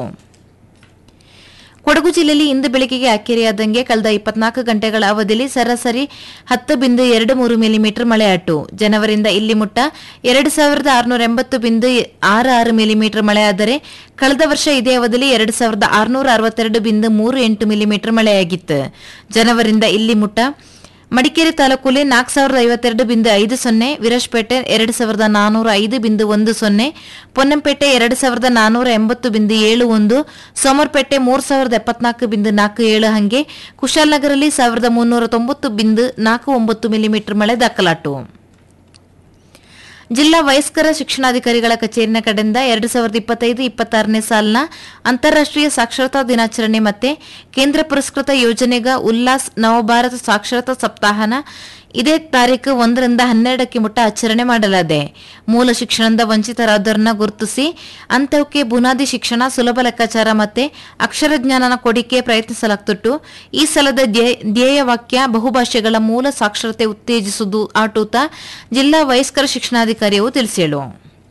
ಕೊಡಗು ಜಿಲ್ಲೆಯಲ್ಲಿ ಇಂದು ಬೆಳಗ್ಗೆಗೆ ಅಕ್ಕೆರೆಯಾದಂಗೆ ಕಳೆದ ಇಪ್ಪತ್ನಾಲ್ಕು ಗಂಟೆಗಳ ಅವಧಿಯಲ್ಲಿ ಸರಾಸರಿ ಹತ್ತು ಬಿಂದು ಎರಡು ಮೂರು ಮಿಲಿಮೀಟರ್ ಮಳೆಯಾಟು ಜನವರಿಂದ ಇಲ್ಲಿ ಮುಟ್ಟ ಎರಡು ಸಾವಿರದ ಆರುನೂರ ಎಂಬತ್ತು ಬಿಂದು ಆರು ಆರು ಮಿಲಿಮೀಟರ್ ಮಳೆಯಾದರೆ ಕಳೆದ ವರ್ಷ ಇದೇ ಅವಧಿಯಲ್ಲಿ ಎರಡು ಸಾವಿರದ ಆರುನೂರ ಅರವತ್ತೆರಡು ಬಿಂದು ಮೂರು ಎಂಟು ಮಿಲಿಮೀಟರ್ ಮಳೆಯಾಗಿತ್ತು ಜನವರಿಂದ ಇಲ್ಲಿ ಮುಟ್ಟ ಮಡಿಕೇರಿ ತಾಲೂಕಲ್ಲಿ ನಾಲ್ಕು ಸಾವಿರದ ಐವತ್ತೆರಡು ಬಿಂದು ಐದು ಸೊನ್ನೆ ವಿರಾಜ್ಪೇಟೆ ಎರಡು ಸಾವಿರದ ನಾನೂರ ಐದು ಬಿಂದು ಒಂದು ಸೊನ್ನೆ ಪೊನ್ನಂಪೇಟೆ ಎರಡು ಸಾವಿರದ ನಾನೂರ ಎಂಬತ್ತು ಬಿಂದು ಏಳು ಒಂದು ಸೋಮರ್ಪೇಟೆ ಮೂರು ಸಾವಿರದ ಎಪ್ಪತ್ನಾಲ್ಕು ಬಿಂದು ನಾಲ್ಕು ಏಳು ಹಂಗೆ ಕುಶಾಲನಗರಲ್ಲಿ ಸಾವಿರದ ಮುನ್ನೂರ ತೊಂಬತ್ತು ಬಿಂದು ನಾಲ್ಕು ಒಂಬತ್ತು ಮಿಲಿಮೀಟರ್ ಮಳೆ ದಾಖಲಾಟು ಜಿಲ್ಲಾ ವಯಸ್ಕರ ಶಿಕ್ಷಣಾಧಿಕಾರಿಗಳ ಕಚೇರಿನ ಕಡೆಯಿಂದ ಎರಡು ಸಾವಿರದ ಇಪ್ಪತ್ತೈದು ಇಪ್ಪತ್ತಾರನೇ ಸಾಲಿನ ಅಂತಾರಾಷ್ಟ್ರೀಯ ಸಾಕ್ಷರತಾ ದಿನಾಚರಣೆ ಮತ್ತೆ ಕೇಂದ್ರ ಪುರಸ್ಕೃತ ಯೋಜನೆಗ ಉಲ್ಲಾಸ್ ನವಭಾರತ ಸಾಕ್ಷರತಾ ಸಪ್ತಾಹನ ಇದೇ ತಾರೀಕು ಒಂದರಿಂದ ಹನ್ನೆರಡಕ್ಕೆ ಮುಟ್ಟ ಆಚರಣೆ ಮಾಡಲಾಗಿದೆ ಮೂಲ ಶಿಕ್ಷಣದಿಂದ ವಂಚಿತರಾದವರನ್ನ ಗುರುತಿಸಿ ಅಂತವಕ್ಕೆ ಬುನಾದಿ ಶಿಕ್ಷಣ ಸುಲಭ ಲೆಕ್ಕಾಚಾರ ಮತ್ತೆ ಅಕ್ಷರ ಜ್ಞಾನನ ಕೊಡಿಕೆ ಪ್ರಯತ್ನಿಸಲಾಗ್ತಿತ್ತು ಈ ಸಲದ ಧ್ಯೇ- ಧ್ಯೇಯವಾಕ್ಯ ಬಹುಭಾಷೆಗಳ ಮೂಲ ಸಾಕ್ಷರತೆ ಉತ್ತೇಜಿಸುವುದು ಆಟೂತ ಜಿಲ್ಲಾ ವಯಸ್ಕರ ಶಿಕ್ಷಣಾಧಿಕಾರಿಯು ತಿಳಿಸಿಳು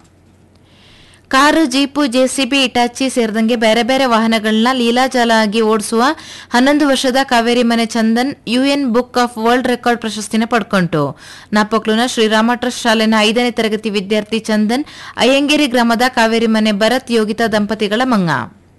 ಕಾರು ಜೀಪು ಜೆಸಿಬಿ ಇಟಾಚಿ ಸೇರಿದಂಗೆ ಬೇರೆ ಬೇರೆ ವಾಹನಗಳನ್ನ ಲೀಲಾಜಾಲ ಆಗಿ ಓಡಿಸುವ ಹನ್ನೊಂದು ವರ್ಷದ ಕಾವೇರಿ ಮನೆ Chandan UN book of world record ಪ್ರಶಸ್ತಿನ ಪಡ್ಕೊಂತು ನಾಪಕ್ಲುನ ಶ್ರೀರಾಮ ಟ್ರಸ್ಟ್ ಶಾಲೆನ ಐದನೇ ತರಗತಿ ವಿದ್ಯಾರ್ಥಿ ಚಂದನ್ ಅಯ್ಯಂಗೇರಿ ಗ್ರಾಮದ ಕಾವೇರಿ ಮನೆ ಭರತ್ ಯೋಗಿತಾ ದಂಪತಿಗಳ ಮಂಗ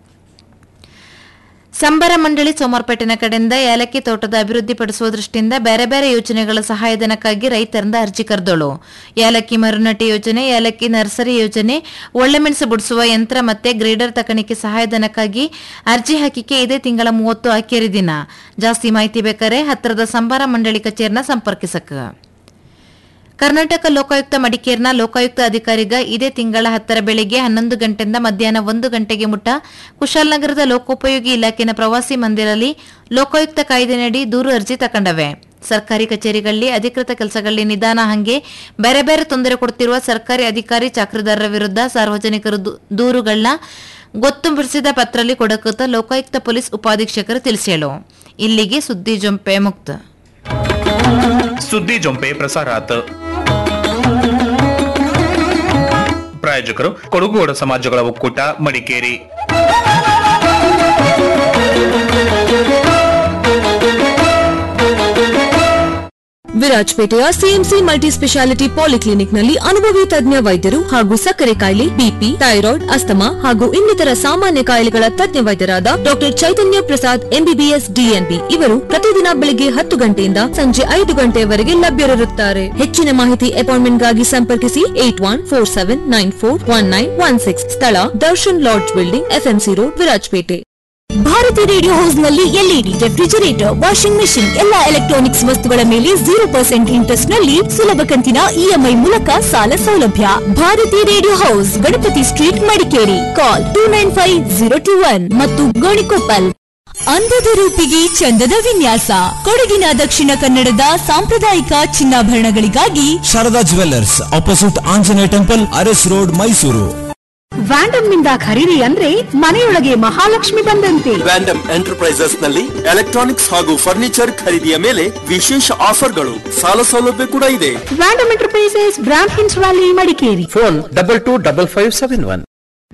ಸಂಬರ ಮಂಡಳಿ ಸೋಮವಾರಪೇಟೆನ ಕಡೆಯಿಂದ ಏಲಕ್ಕಿ ತೋಟದ ಅಭಿವೃದ್ಧಿಪಡಿಸುವ ದೃಷ್ಟಿಯಿಂದ ಬೇರೆ ಬೇರೆ ಯೋಜನೆಗಳ ಸಹಾಯಧನಕ್ಕಾಗಿ ರೈತರಿಂದ ಅರ್ಜಿ ಕರೆದೋಳು ಏಲಕ್ಕಿ ಮರುನಾಟಿ ಯೋಜನೆ ಏಲಕ್ಕಿ ನರ್ಸರಿ ಯೋಜನೆ ಒಳ್ಳೆಮೆಣಸು ಬಿಡಿಸುವ ಯಂತ್ರ ಮತ್ತೆ ಗ್ರೇಡರ್ ತಕಣಿಕೆ ಸಹಾಯಧನಕ್ಕಾಗಿ ಅರ್ಜಿ ಹಾಕಿಕೆ ಇದೇ ತಿಂಗಳ ಮೂವತ್ತು ಆಖೇರಿ ದಿನ ಜಾಸ್ತಿ ಮಾಹಿತಿ ಬೇಕಾರೆ ಹತ್ತಿರದ ಸಂಬಾರ ಮಂಡಳಿ ಕಚೇರಿನ ಸಂಪರ್ಕಿಸಕ ಕರ್ನಾಟಕ ಲೋಕಾಯುಕ್ತ ಮಡಿಕೇರಿನ ಲೋಕಾಯುಕ್ತ ಅಧಿಕಾರಿಗ ಇದೇ ತಿಂಗಳ ಹತ್ತರ ಬೆಳಿಗ್ಗೆ ಹನ್ನೊಂದು ಗಂಟೆಯಿಂದ ಮಧ್ಯಾಹ್ನ ಒಂದು ಗಂಟೆಗೆ ಮುಟ್ಟ ಕುಶಾಲನಗರದ ಲೋಕೋಪಯೋಗಿ ಇಲಾಖೆನ ಪ್ರವಾಸಿ ಮಂದಿರಲ್ಲಿ ಲೋಕಾಯುಕ್ತ ಕಾಯ್ದೆನಡಿ ದೂರು ಅರ್ಜಿ ತಕೊಂಡವೆ ಸರ್ಕಾರಿ ಕಚೇರಿಗಳಲ್ಲಿ ಅಧಿಕೃತ ಕೆಲಸಗಳಲ್ಲಿ ನಿಧಾನ ಹಂಗೆ ಬೇರೆ ಬೇರೆ ತೊಂದರೆ ಕೊಡ್ತಿರುವ ಸರ್ಕಾರಿ ಅಧಿಕಾರಿ ಚಾಕರಿದಾರರ ವಿರುದ್ಧ ಸಾರ್ವಜನಿಕರು ದೂ- ದೂರುಗಳನ್ನ ಗೊತ್ತುಪಡಿಸಿದ ಪತ್ರದಲ್ಲಿ ಕೊಡಕುತ್ತ ಲೋಕಾಯುಕ್ತ ಪೊಲೀಸ್ ಉಪಾಧೀಕ್ಷಕರು ತಿಳಿಸ್ಯಾಳು ಇಲ್ಲಿಗೆ ಸುದ್ದಿ ಜೊಂಪೆ ಮುಕ್ತ ಸುದ್ದಿ ಜೊಂಪೆ ಪ್ರಸಾರ ಆತು ಪ್ರಾಯೋಜಕರು ಕೊಡಗುಗೌಡ ಸಮಾಜಗಳ ಒಕ್ಕೂಟ ಮಡಿಕೇರಿ ವಿರಾಜಪೇಟೆಯ ಸಿಎಂಸಿ ಮಲ್ಟಿ ಸ್ಪೆಷಾಲಿಟಿ ಪಾಲಿಕ್ಲಿನಿಕ್ ನಲ್ಲಿ ಅನುಭವಿ ತಜ್ಞ ವೈದ್ಯರು ಹಾಗೂ ಸಕ್ಕರೆ ಕಾಯಿಲೆ ಬಿಪಿ ಥೈರಾಯ್ಡ್ ಅಸ್ತಮಾ ಹಾಗೂ ಇನ್ನಿತರ ಸಾಮಾನ್ಯ ಕಾಯಿಲೆಗಳ ತಜ್ಞ ವೈದ್ಯರಾದ doctor Chaitanya Prasad MBBS DNB ಇವರು ಪ್ರತಿದಿನ ಬೆಳಿಗ್ಗೆ ಹತ್ತು ಗಂಟೆಯಿಂದ ಸಂಜೆ ಐದು ಗಂಟೆಯವರೆಗೆ ಲಭ್ಯರಿರುತ್ತಾರೆ ಹೆಚ್ಚಿನ ಮಾಹಿತಿ ಅಪಾಯಿಂಟ್ಮೆಂಟ್ಗಾಗಿ ಸಂಪರ್ಕಿಸಿ eight one four seven nine four one nine one six ಸ್ಥಳ Darshan lodge building FMC road Virajpet Bharathi radio house ನಲ್ಲಿ ಎಲ್ಇಡಿ ರೆಫ್ರಿಜರೇಟರ್ ವಾಷಿಂಗ್ ಮೆಷಿನ್ ಎಲ್ಲಾ ಎಲೆಕ್ಟ್ರಾನಿಕ್ಸ್ ವಸ್ತುಗಳ ಮೇಲೆ ಜೀರೋ ಪರ್ಸೆಂಟ್ ಇಂಟ್ರೆಸ್ಟ್ ನಲ್ಲಿ ಸುಲಭ ಕಂತಿನ ಇಎಂಐ ಮೂಲಕ ಸಾಲ ಸೌಲಭ್ಯ Bharathi radio house Ganapathi street Madikeri call two nine five zero two one ಮತ್ತು ಗೋಣಿಕೊಪ್ಪಲ್ ಅಂದದ ರೂಪಿಗೆ ಚಂದದ ವಿನ್ಯಾಸ ಕೊಡಗಿನ ದಕ್ಷಿಣ ಕನ್ನಡದ ಸಾಂಪ್ರದಾಯಿಕ ಚಿನ್ನಾಭರಣಗಳಿಗಾಗಿ Sharada jewellers opposite Anjaneya temple Aras road Mysuru Vandam ನಿಂದ ಖರೀದಿ ಅಂದ್ರೆ ಮನೆಯೊಳಗೆ ಮಹಾಲಕ್ಷ್ಮಿ ಬಂದಂತೆ ವ್ಯಾಂಡಮ್ ಎಂಟರ್ಪ್ರೈಸಸ್ ನಲ್ಲಿ ಎಲೆಕ್ಟ್ರಾನಿಕ್ಸ್ ಹಾಗೂ ಫರ್ನಿಚರ್ ಖರೀದಿಯ ಮೇಲೆ ವಿಶೇಷ ಆಫರ್ಗಳು ಸಾಲ ಸೌಲಭ್ಯ ಕೂಡ ಇದೆ ವ್ಯಾಂಡಮ್ ಎಂಟರ್ಪ್ರೈಸಸ್ ಬ್ರಾಂಡ್ ಹಿನ್ಸ್ valley Madikeri phone double two double five seven one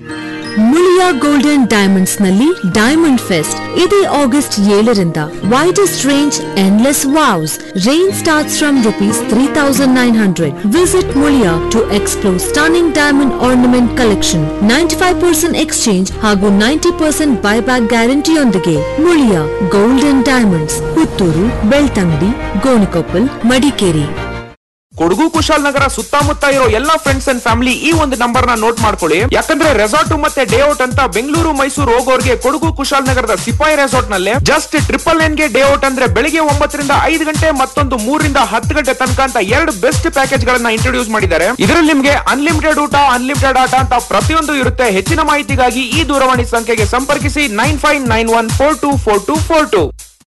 Muliya gold and diamonds ನಲ್ಲಿ ಡೈಮಂಡ್ ಫೆಸ್ಟ್ ಇದೇ ಆಗಸ್ಟ್ ಏಳರಿಂದ widest range endless wows range starts from rupees three thousand nine hundred visit Muliya to explore stunning diamond ornament collection ninety five percent exchange ಹಾಗೂ ninety percent buyback ಗ್ಯಾರಂಟಿಯೊಂದಿಗೆ Muliya gold and diamonds Puttur Belthangady Gonikoppal Madikeri Kodagu Kushalnagar ಸುತ್ತಮುತ್ತ ಇರೋ ಎಲ್ಲಾ friends and family ಈ ಒಂದು number ನ note ಮಾಡ್ಕೊಳ್ಳಿ ಯಾಕಂದ್ರೆ ರೆಸಾರ್ಟ್ ಮತ್ತೆ ಡೇ ಔಟ್ ಅಂತ ಬೆಂಗಳೂರು ಮೈಸೂರು ಹೋಗೋರ್ಗೆ ಕೊಡಗು ಕುಶಾಲನಗರದ ಸಿಪಾಯಿ ರೆಸಾರ್ಟ್ ನಲ್ಲಿ ಜಸ್ಟ್ ಟ್ರಿಪಲ್ ನೈನ್ ಗೆ ಡೇ ಔಟ್ ಅಂದ್ರೆ ಬೆಳಿಗ್ಗೆ ಒಂಬತ್ತರಿಂದ ಐದು ಗಂಟೆ ಮತ್ತೊಂದು ಮೂರರಿಂದ ಹತ್ತು ಗಂಟೆ ತನಕ ಅಂತ ಎರಡು ಬೆಸ್ಟ್ ಪ್ಯಾಕೇಜ್ ಗಳನ್ನ ಇಂಟ್ರೊಡ್ಯೂಸ್ ಮಾಡಿದ್ದಾರೆ ಇದರಲ್ಲಿ ನಿಮ್ಗೆ ಅನ್ಲಿಮಿಟೆಡ್ ಊಟ ಅನ್ಲಿಮಿಟೆಡ್ ಆಟ ಅಂತ ಪ್ರತಿಯೊಂದು ಇರುತ್ತೆ ಹೆಚ್ಚಿನ ಮಾಹಿತಿಗಾಗಿ ಈ ದೂರವಾಣಿ ಸಂಖ್ಯೆಗೆ ಸಂಪರ್ಕಿಸಿ nine five nine one four two four two four two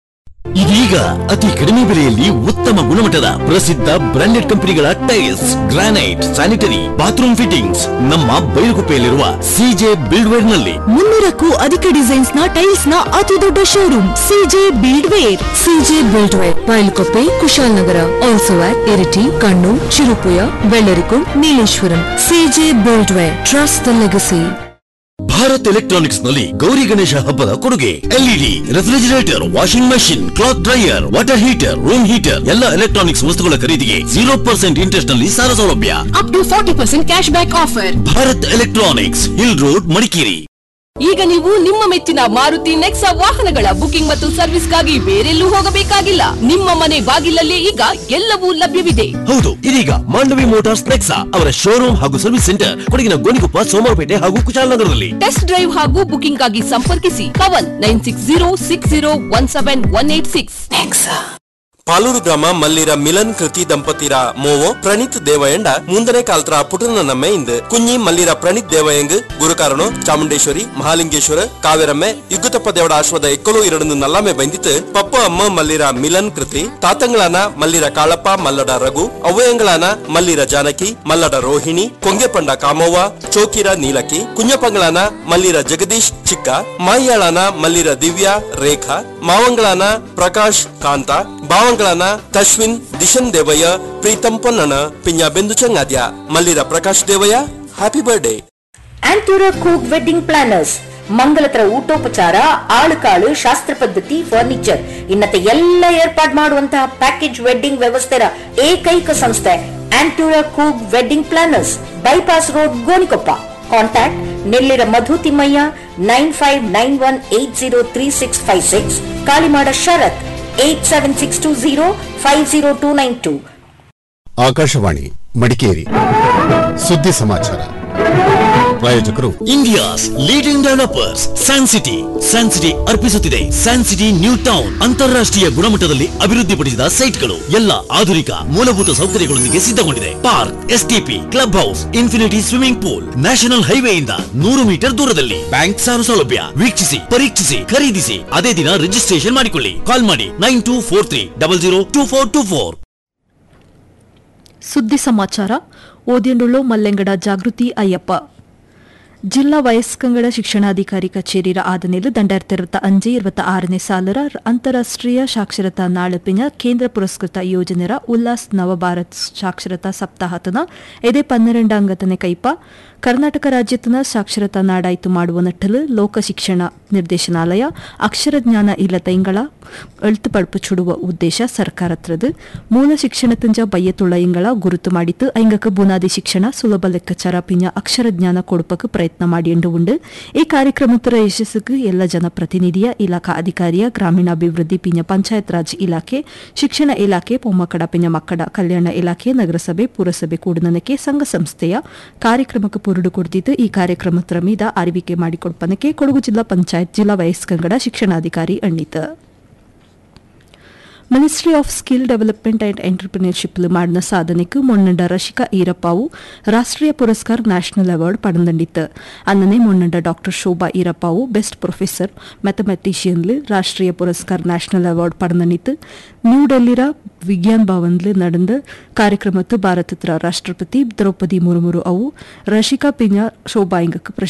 ಇದೀಗ ಅತಿ ಕಡಿಮೆ ಬೆಲೆಯಲ್ಲಿ ಉತ್ತಮ ಗುಣಮಟ್ಟದ ಪ್ರಸಿದ್ಧ ಬ್ರಾಂಡೆಡ್ ಕಂಪನಿಗಳ tiles granite sanitary bathroom fittings ನಮ್ಮ ಬೈಲುಗುಪ್ಪೆಯಲ್ಲಿರುವ ಸಿಜೆ ಬಿಲ್ಡ್ವೇರ್ ನಲ್ಲಿ ಮುನ್ನೂರಕ್ಕೂ ಅಧಿಕ ಡಿಸೈನ್ಸ್ ನ ಟೈಲ್ಸ್ ನ ಅತಿ ದೊಡ್ಡ showroom CJ buildware CJ buildware Bylakuppe Kushalnagar also at Iritty Kannur Cherupuzha Vellarikund Nileshwaram CJ buildware trust the legacy Bharat electronics ನಲ್ಲಿ ಗೌರಿ ಗಣೇಶ ಹಬ್ಬದ ಕೊಡುಗೆ LED refrigerator washing machine cloth dryer water heater room heater ಎಲ್ಲ ಎಲೆಕ್ಟ್ರಾನಿಕ್ಸ್ ವಸ್ತುಗಳ ಖರೀದಿಗೆ ಜೀರೋ ಪರ್ಸೆಂಟ್ ಇಂಟ್ರೆಸ್ಟ್ ನಲ್ಲಿ ಸಾಲ ಸೌಲಭ್ಯ up to forty percent cash back offer Bharat electronics hill road Madikeri ಈಗ ನೀವು ನಿಮ್ಮ ಮೆಚ್ಚಿನ ಮಾರುತಿ ನೆಕ್ಸಾ ವಾಹನಗಳ ಬುಕಿಂಗ್ ಮತ್ತು ಸರ್ವಿಸ್ಗಾಗಿ ಬೇರೆಲ್ಲೂ ಹೋಗಬೇಕಾಗಿಲ್ಲ ನಿಮ್ಮ ಮನೆ ಬಾಗಿಲಲ್ಲೇ ಈಗ ಎಲ್ಲವೂ ಲಭ್ಯವಿದೆ ಹೌದು ಇದೀಗ ಮಾಂಡವಿ ಮೋಟಾರ್ಸ್ ನೆಕ್ಸಾ ಅವರ ಶೋರೂಮ್ ಹಾಗೂ ಸರ್ವಿಸ್ ಸೆಂಟರ್ ಕೊಡಗಿನ ಗೋಣಿಕೊಪ್ಪ ಸೋಮವಾರಪೇಟೆ ಹಾಗೂ ಕುಶಾಲನಗರದಲ್ಲಿ ಟೆಸ್ಟ್ ಡ್ರೈವ್ ಹಾಗೂ ಬುಕಿಂಗ್ ಆಗಿ ಸಂಪರ್ಕಿಸಿ ಕವನ್ nine six zero six zero one seven one eight six Paluru ಗ್ರಾಮ ಮಲ್ಲಿರ ಮಿಲನ್ ಕೃತಿ ದಂಪತಿರ ಮೋವೋ ಪ್ರಣೀತ್ ದೇವಯಂಡ ಮುಂದನೆ ಕಾಲ್ತರ ಪುಟನ ನಮ್ಮೆ ಇಂದು ಕುഞ്ഞി ಮಲ್ಲಿರ ಪ್ರಣೀತ್ ದೇವಯಂಗ್ ಗುರುಕಾರಣೋ ಚಾಮುಂಡೇಶ್ವರಿ ಮಹಾಲಿಂಗೇಶ್ವರ ಕಾವೇರಮ್ಮೆ ಯುಗುತಪ್ಪ ದೇವಡ ಆಶ್ವದ ಎಕ್ಕಲು ಎರಡು ನಲ್ಲಮೆ ಬಂದಿತ್ತು ಪಪ್ಪ ಅಮ್ಮ ಮಲ್ಲಿರ ಮಿಲನ್ ಕೃತಿ ತಾತಂಗಳಾನ ಮಲ್ಲಿರ ಕಾಳಪ್ಪ ಮಲ್ಲಡ ರಘು ಅವ್ವಯಂಗಳಾನ ಮಲ್ಲಿರ ಜಾನಕಿ ಮಲ್ಲಡ ರೋಹಿಣಿ ಕೊಂಗೆಪಂಡ ಕಾಮವ್ವ ಚೋಕಿರ ನೀಲಕಿ ಕುഞ്ഞപ്പಂಗಳಾನ ಮಲ್ಲಿರ ಜಗದೀಶ್ ಚಿಕ್ಕ ಮಾಯಿಯಾಳಾನ ಮಲ್ಲಿರ ದಿವ್ಯಾ ರೇಖಾ ಮಾವಂಗಳಾನ ಪ್ರಕಾಶ್ ಕಾಂತ ಭಾವಂಗಳಾನ ತಶ್ವಿನ್ ದಿಶನ್ ದೇವಯ್ಯ ಪ್ರೀತಂ ಪೊನ್ನಣ ಪಿಂಜ ಬೆಂದು ಚಂಗಾದ್ಯ ಮಲ್ಲಿರ ಪ್ರಕಾಶ್ ದೇವಯ್ಯ ಹ್ಯಾಪಿ ಬರ್ಡೇ ಆಂಟೂರ ಕೂಕ್ ವೆಡ್ಡಿಂಗ್ ಪ್ಲಾನರ್ಸ್ ಮಂಗಲತರ ಊಟೋಪಚಾರ ಆಳುಕಾಳು ಶಾಸ್ತ್ರ ಪದ್ಧತಿ ಫರ್ನಿಚರ್ ಇನ್ನತೆ ಎಲ್ಲ ಏರ್ಪಾಡು ಮಾಡುವಂತಹ ಪ್ಯಾಕೇಜ್ ವೆಡ್ಡಿಂಗ್ ವ್ಯವಸ್ಥೆಯ ಏಕೈಕ ಸಂಸ್ಥೆ ಆಂಟೂರ ಕೂಗ್ wedding planners bypass road Gonikoppa contact Nellira Madhu Thimmaiah nine five nine one eight zero three six five six Kalimada Sharath eight seven six two zero five zero two nine two Akashvani Madikeri ಸುದ್ದಿ ಸಮಾಚಾರ ಪ್ರಾಯೋಜಕರು India's leading developers San City San City ಅರ್ಪಿಸುತ್ತಿದೆ San City new town ಅಂತಾರಾಷ್ಟ್ರೀಯ ಗುಣಮಟ್ಟದಲ್ಲಿ ಅಭಿವೃದ್ಧಿಪಡಿಸಿದ ಸೈಟ್ಗಳು ಎಲ್ಲ ಆಧುನಿಕ ಮೂಲಭೂತ ಸೌಕರ್ಯಗಳೊಂದಿಗೆ ಸಿದ್ಧಗೊಂಡಿದೆ park STP club house infinity swimming pool national ಹೈವೇಯಿಂದ ನೂರು ಮೀಟರ್ ದೂರದಲ್ಲಿ ಬ್ಯಾಂಕ್ ಸಾಲ ಸೌಲಭ್ಯ ವೀಕ್ಷಿಸಿ ಪರೀಕ್ಷಿಸಿ ಖರೀದಿಸಿ ಅದೇ ದಿನ ರಿಜಿಸ್ಟ್ರೇಷನ್ ಮಾಡಿಕೊಳ್ಳಿ ಕಾಲ್ ಮಾಡಿ nine two four three double zero two four two four ಸುದ್ದಿ ಸಮಾಚಾರ ಓದಿಯಂಡುಳ್ಳು ಮಲ್ಲೆಂಗಡ ಜಾಗೃತಿ ಅಯ್ಯಪ್ಪ ಜಿಲ್ಲಾ ವಯಸ್ಕಂಗಳ ಶಿಕ್ಷಣಾಧಿಕಾರಿ ಕಚೇರಿರ ಆದನೇಲು ದಂಡಾಯಿರത്തി അഞ്ച് ഇരുപത്തി ആറിനെ സാലറ ಅಂತಾರಾಷ್ಟ್ರೀಯ ಸಾಕ್ಷರತಾ ನಾಳಪಿನ ಕೇಂದ್ರ ಪುರಸ್ಕೃತ ಯೋಜನೆರ ಉಲ್ಲಾಸ್ ನವಭಾರತ್ ಸಾಕ್ಷರತಾ ಸಪ್ತಾಹತನ ಎದೆ ಪನ್ನೆರಡು ಅಂಗತನೆ ಕೈಪ ಕರ್ನಾಟಕ ರಾಜ್ಯತನ ಸಾಕ್ಷರತಾ ನಾಡಾಯ್ತು ಮಾಡುವ ನಟ್ಟಲು ಲೋಕ ಶಿಕ್ಷಣ ನಿರ್ದೇಶನಾಲಯ ಅಕ್ಷರಜ್ಞಾನ ಇಲ್ಲದ ಇಂಗಳ ಎಳ್ತುಪಡ್ಪು ಚುಡುವ ಉದ್ದೇಶ ಸರ್ಕಾರತ್ರದು ಮೂಲ ಶಿಕ್ಷಣತಂಜ ಬಯ್ಯತುಳ್ಳ ಇಂಗಳ ಗುರುತು ಮಾಡಿತು ಐಂಗಕ ಬುನಾದಿ ಶಿಕ್ಷಣ ಸುಲಭ ಲೆಕ್ಕಾಚಾರ ಪಿಂಜ ಅಕ್ಷರಜ್ಞಾನ ಕೊಡುಪಕ್ಕೆ ಪ್ರಯತ್ನ ಮಾಡಿಯಂಡು ಉಂಡು ಈ ಕಾರ್ಯಕ್ರಮದ ಯಶಸ್ಸುக்கு ಎಲ್ಲ ಜನಪ್ರತಿನಿಧಿಯ ಇಲಾಖಾ ಅಧಿಕಾರಿಯ ಗ್ರಾಮೀಣಾಭಿವೃದ್ಧಿ ಪಿಂಜ ಪಂಚಾಯತ್ ರಾಜ್ ಇಲಾಖೆ ಶಿಕ್ಷಣ ಇಲಾಖೆ ಪೊಮ್ಮಕ್ಕಡ ಪಿಂಜ ಮಕ್ಕಳ ಕಲ್ಯಾಣ ಇಲಾಖೆ ನಗರಸಭೆ ಪುರಸಭೆ ಕೂಡನಕ್ಕೆ ಸಂಘ ಸಂಸ್ಥೆಯ ಕಾರ್ಯಕ್ರಮಕ್ಕೆ ಪುರುಡು ಕೊಡ್ತಿದ್ದು ಈ ಕಾರ್ಯಕ್ರಮದ ಮೀದ ಅರಿವಿಕೆ ಮಾಡಿಕೊಡ್ಪನಕ್ಕೆ ಕೊಡಗು ಜಿಲ್ಲಾ ಪಂಚಾಯತ್ ಜಿಲ್ಲಾ ವಯಸ್ಕಂಗಡ ಶಿಕ್ಷಣಾಧಿಕಾರಿ ಅಣ್ಣಿತ ministry of skill development and entrepreneurship ಮಾಡಿದ ಸಾಧನೆಗೆ ಮೊನ್ನಂಡ ರಶಿಕಾ ಈರಪ್ಪಾವು ರಾಷ್ಟ್ರೀಯ ಪುರಸ್ಕಾರ ನ್ಯಾಷನಲ್ ಅವಾರ್ಡ್ ಪಡೆದಂಡಿತ್ತು ಅನ್ನನೆ ಮೊನ್ನಂಡ ಡಾಕ್ಟರ್ ಶೋಭಾ ಈರಪ್ಪಾವು ಬೆಸ್ಟ್ ಪ್ರೊಫೆಸರ್ ಮ್ಯಾಥಮೆಟಿಷಿಯನ್ಲು ರಾಷ್ಟ್ರೀಯ ಪುರಸ್ಕಾರ ನ್ಯಾಷನಲ್ ಅವಾರ್ಡ್ ಪಡೆದಂಡಿತ್ತು ನ್ಯೂಡೆಲ್ಲಿರ ವಿಜ್ಞಾನ್ ಭವನ್ಲು நடந்த ಕಾರ್ಯಕ್ರಮತ್ತು ಭಾರತದ ರಾಷ್ಟ್ರಪತಿ ದ್ರೌಪದಿ ಮುರ್ಮುರು ಅವು ರಶಿಕಾ ಪಿಂಜ ಶೋಭಾ ಇಂಗಕ್ಕೆ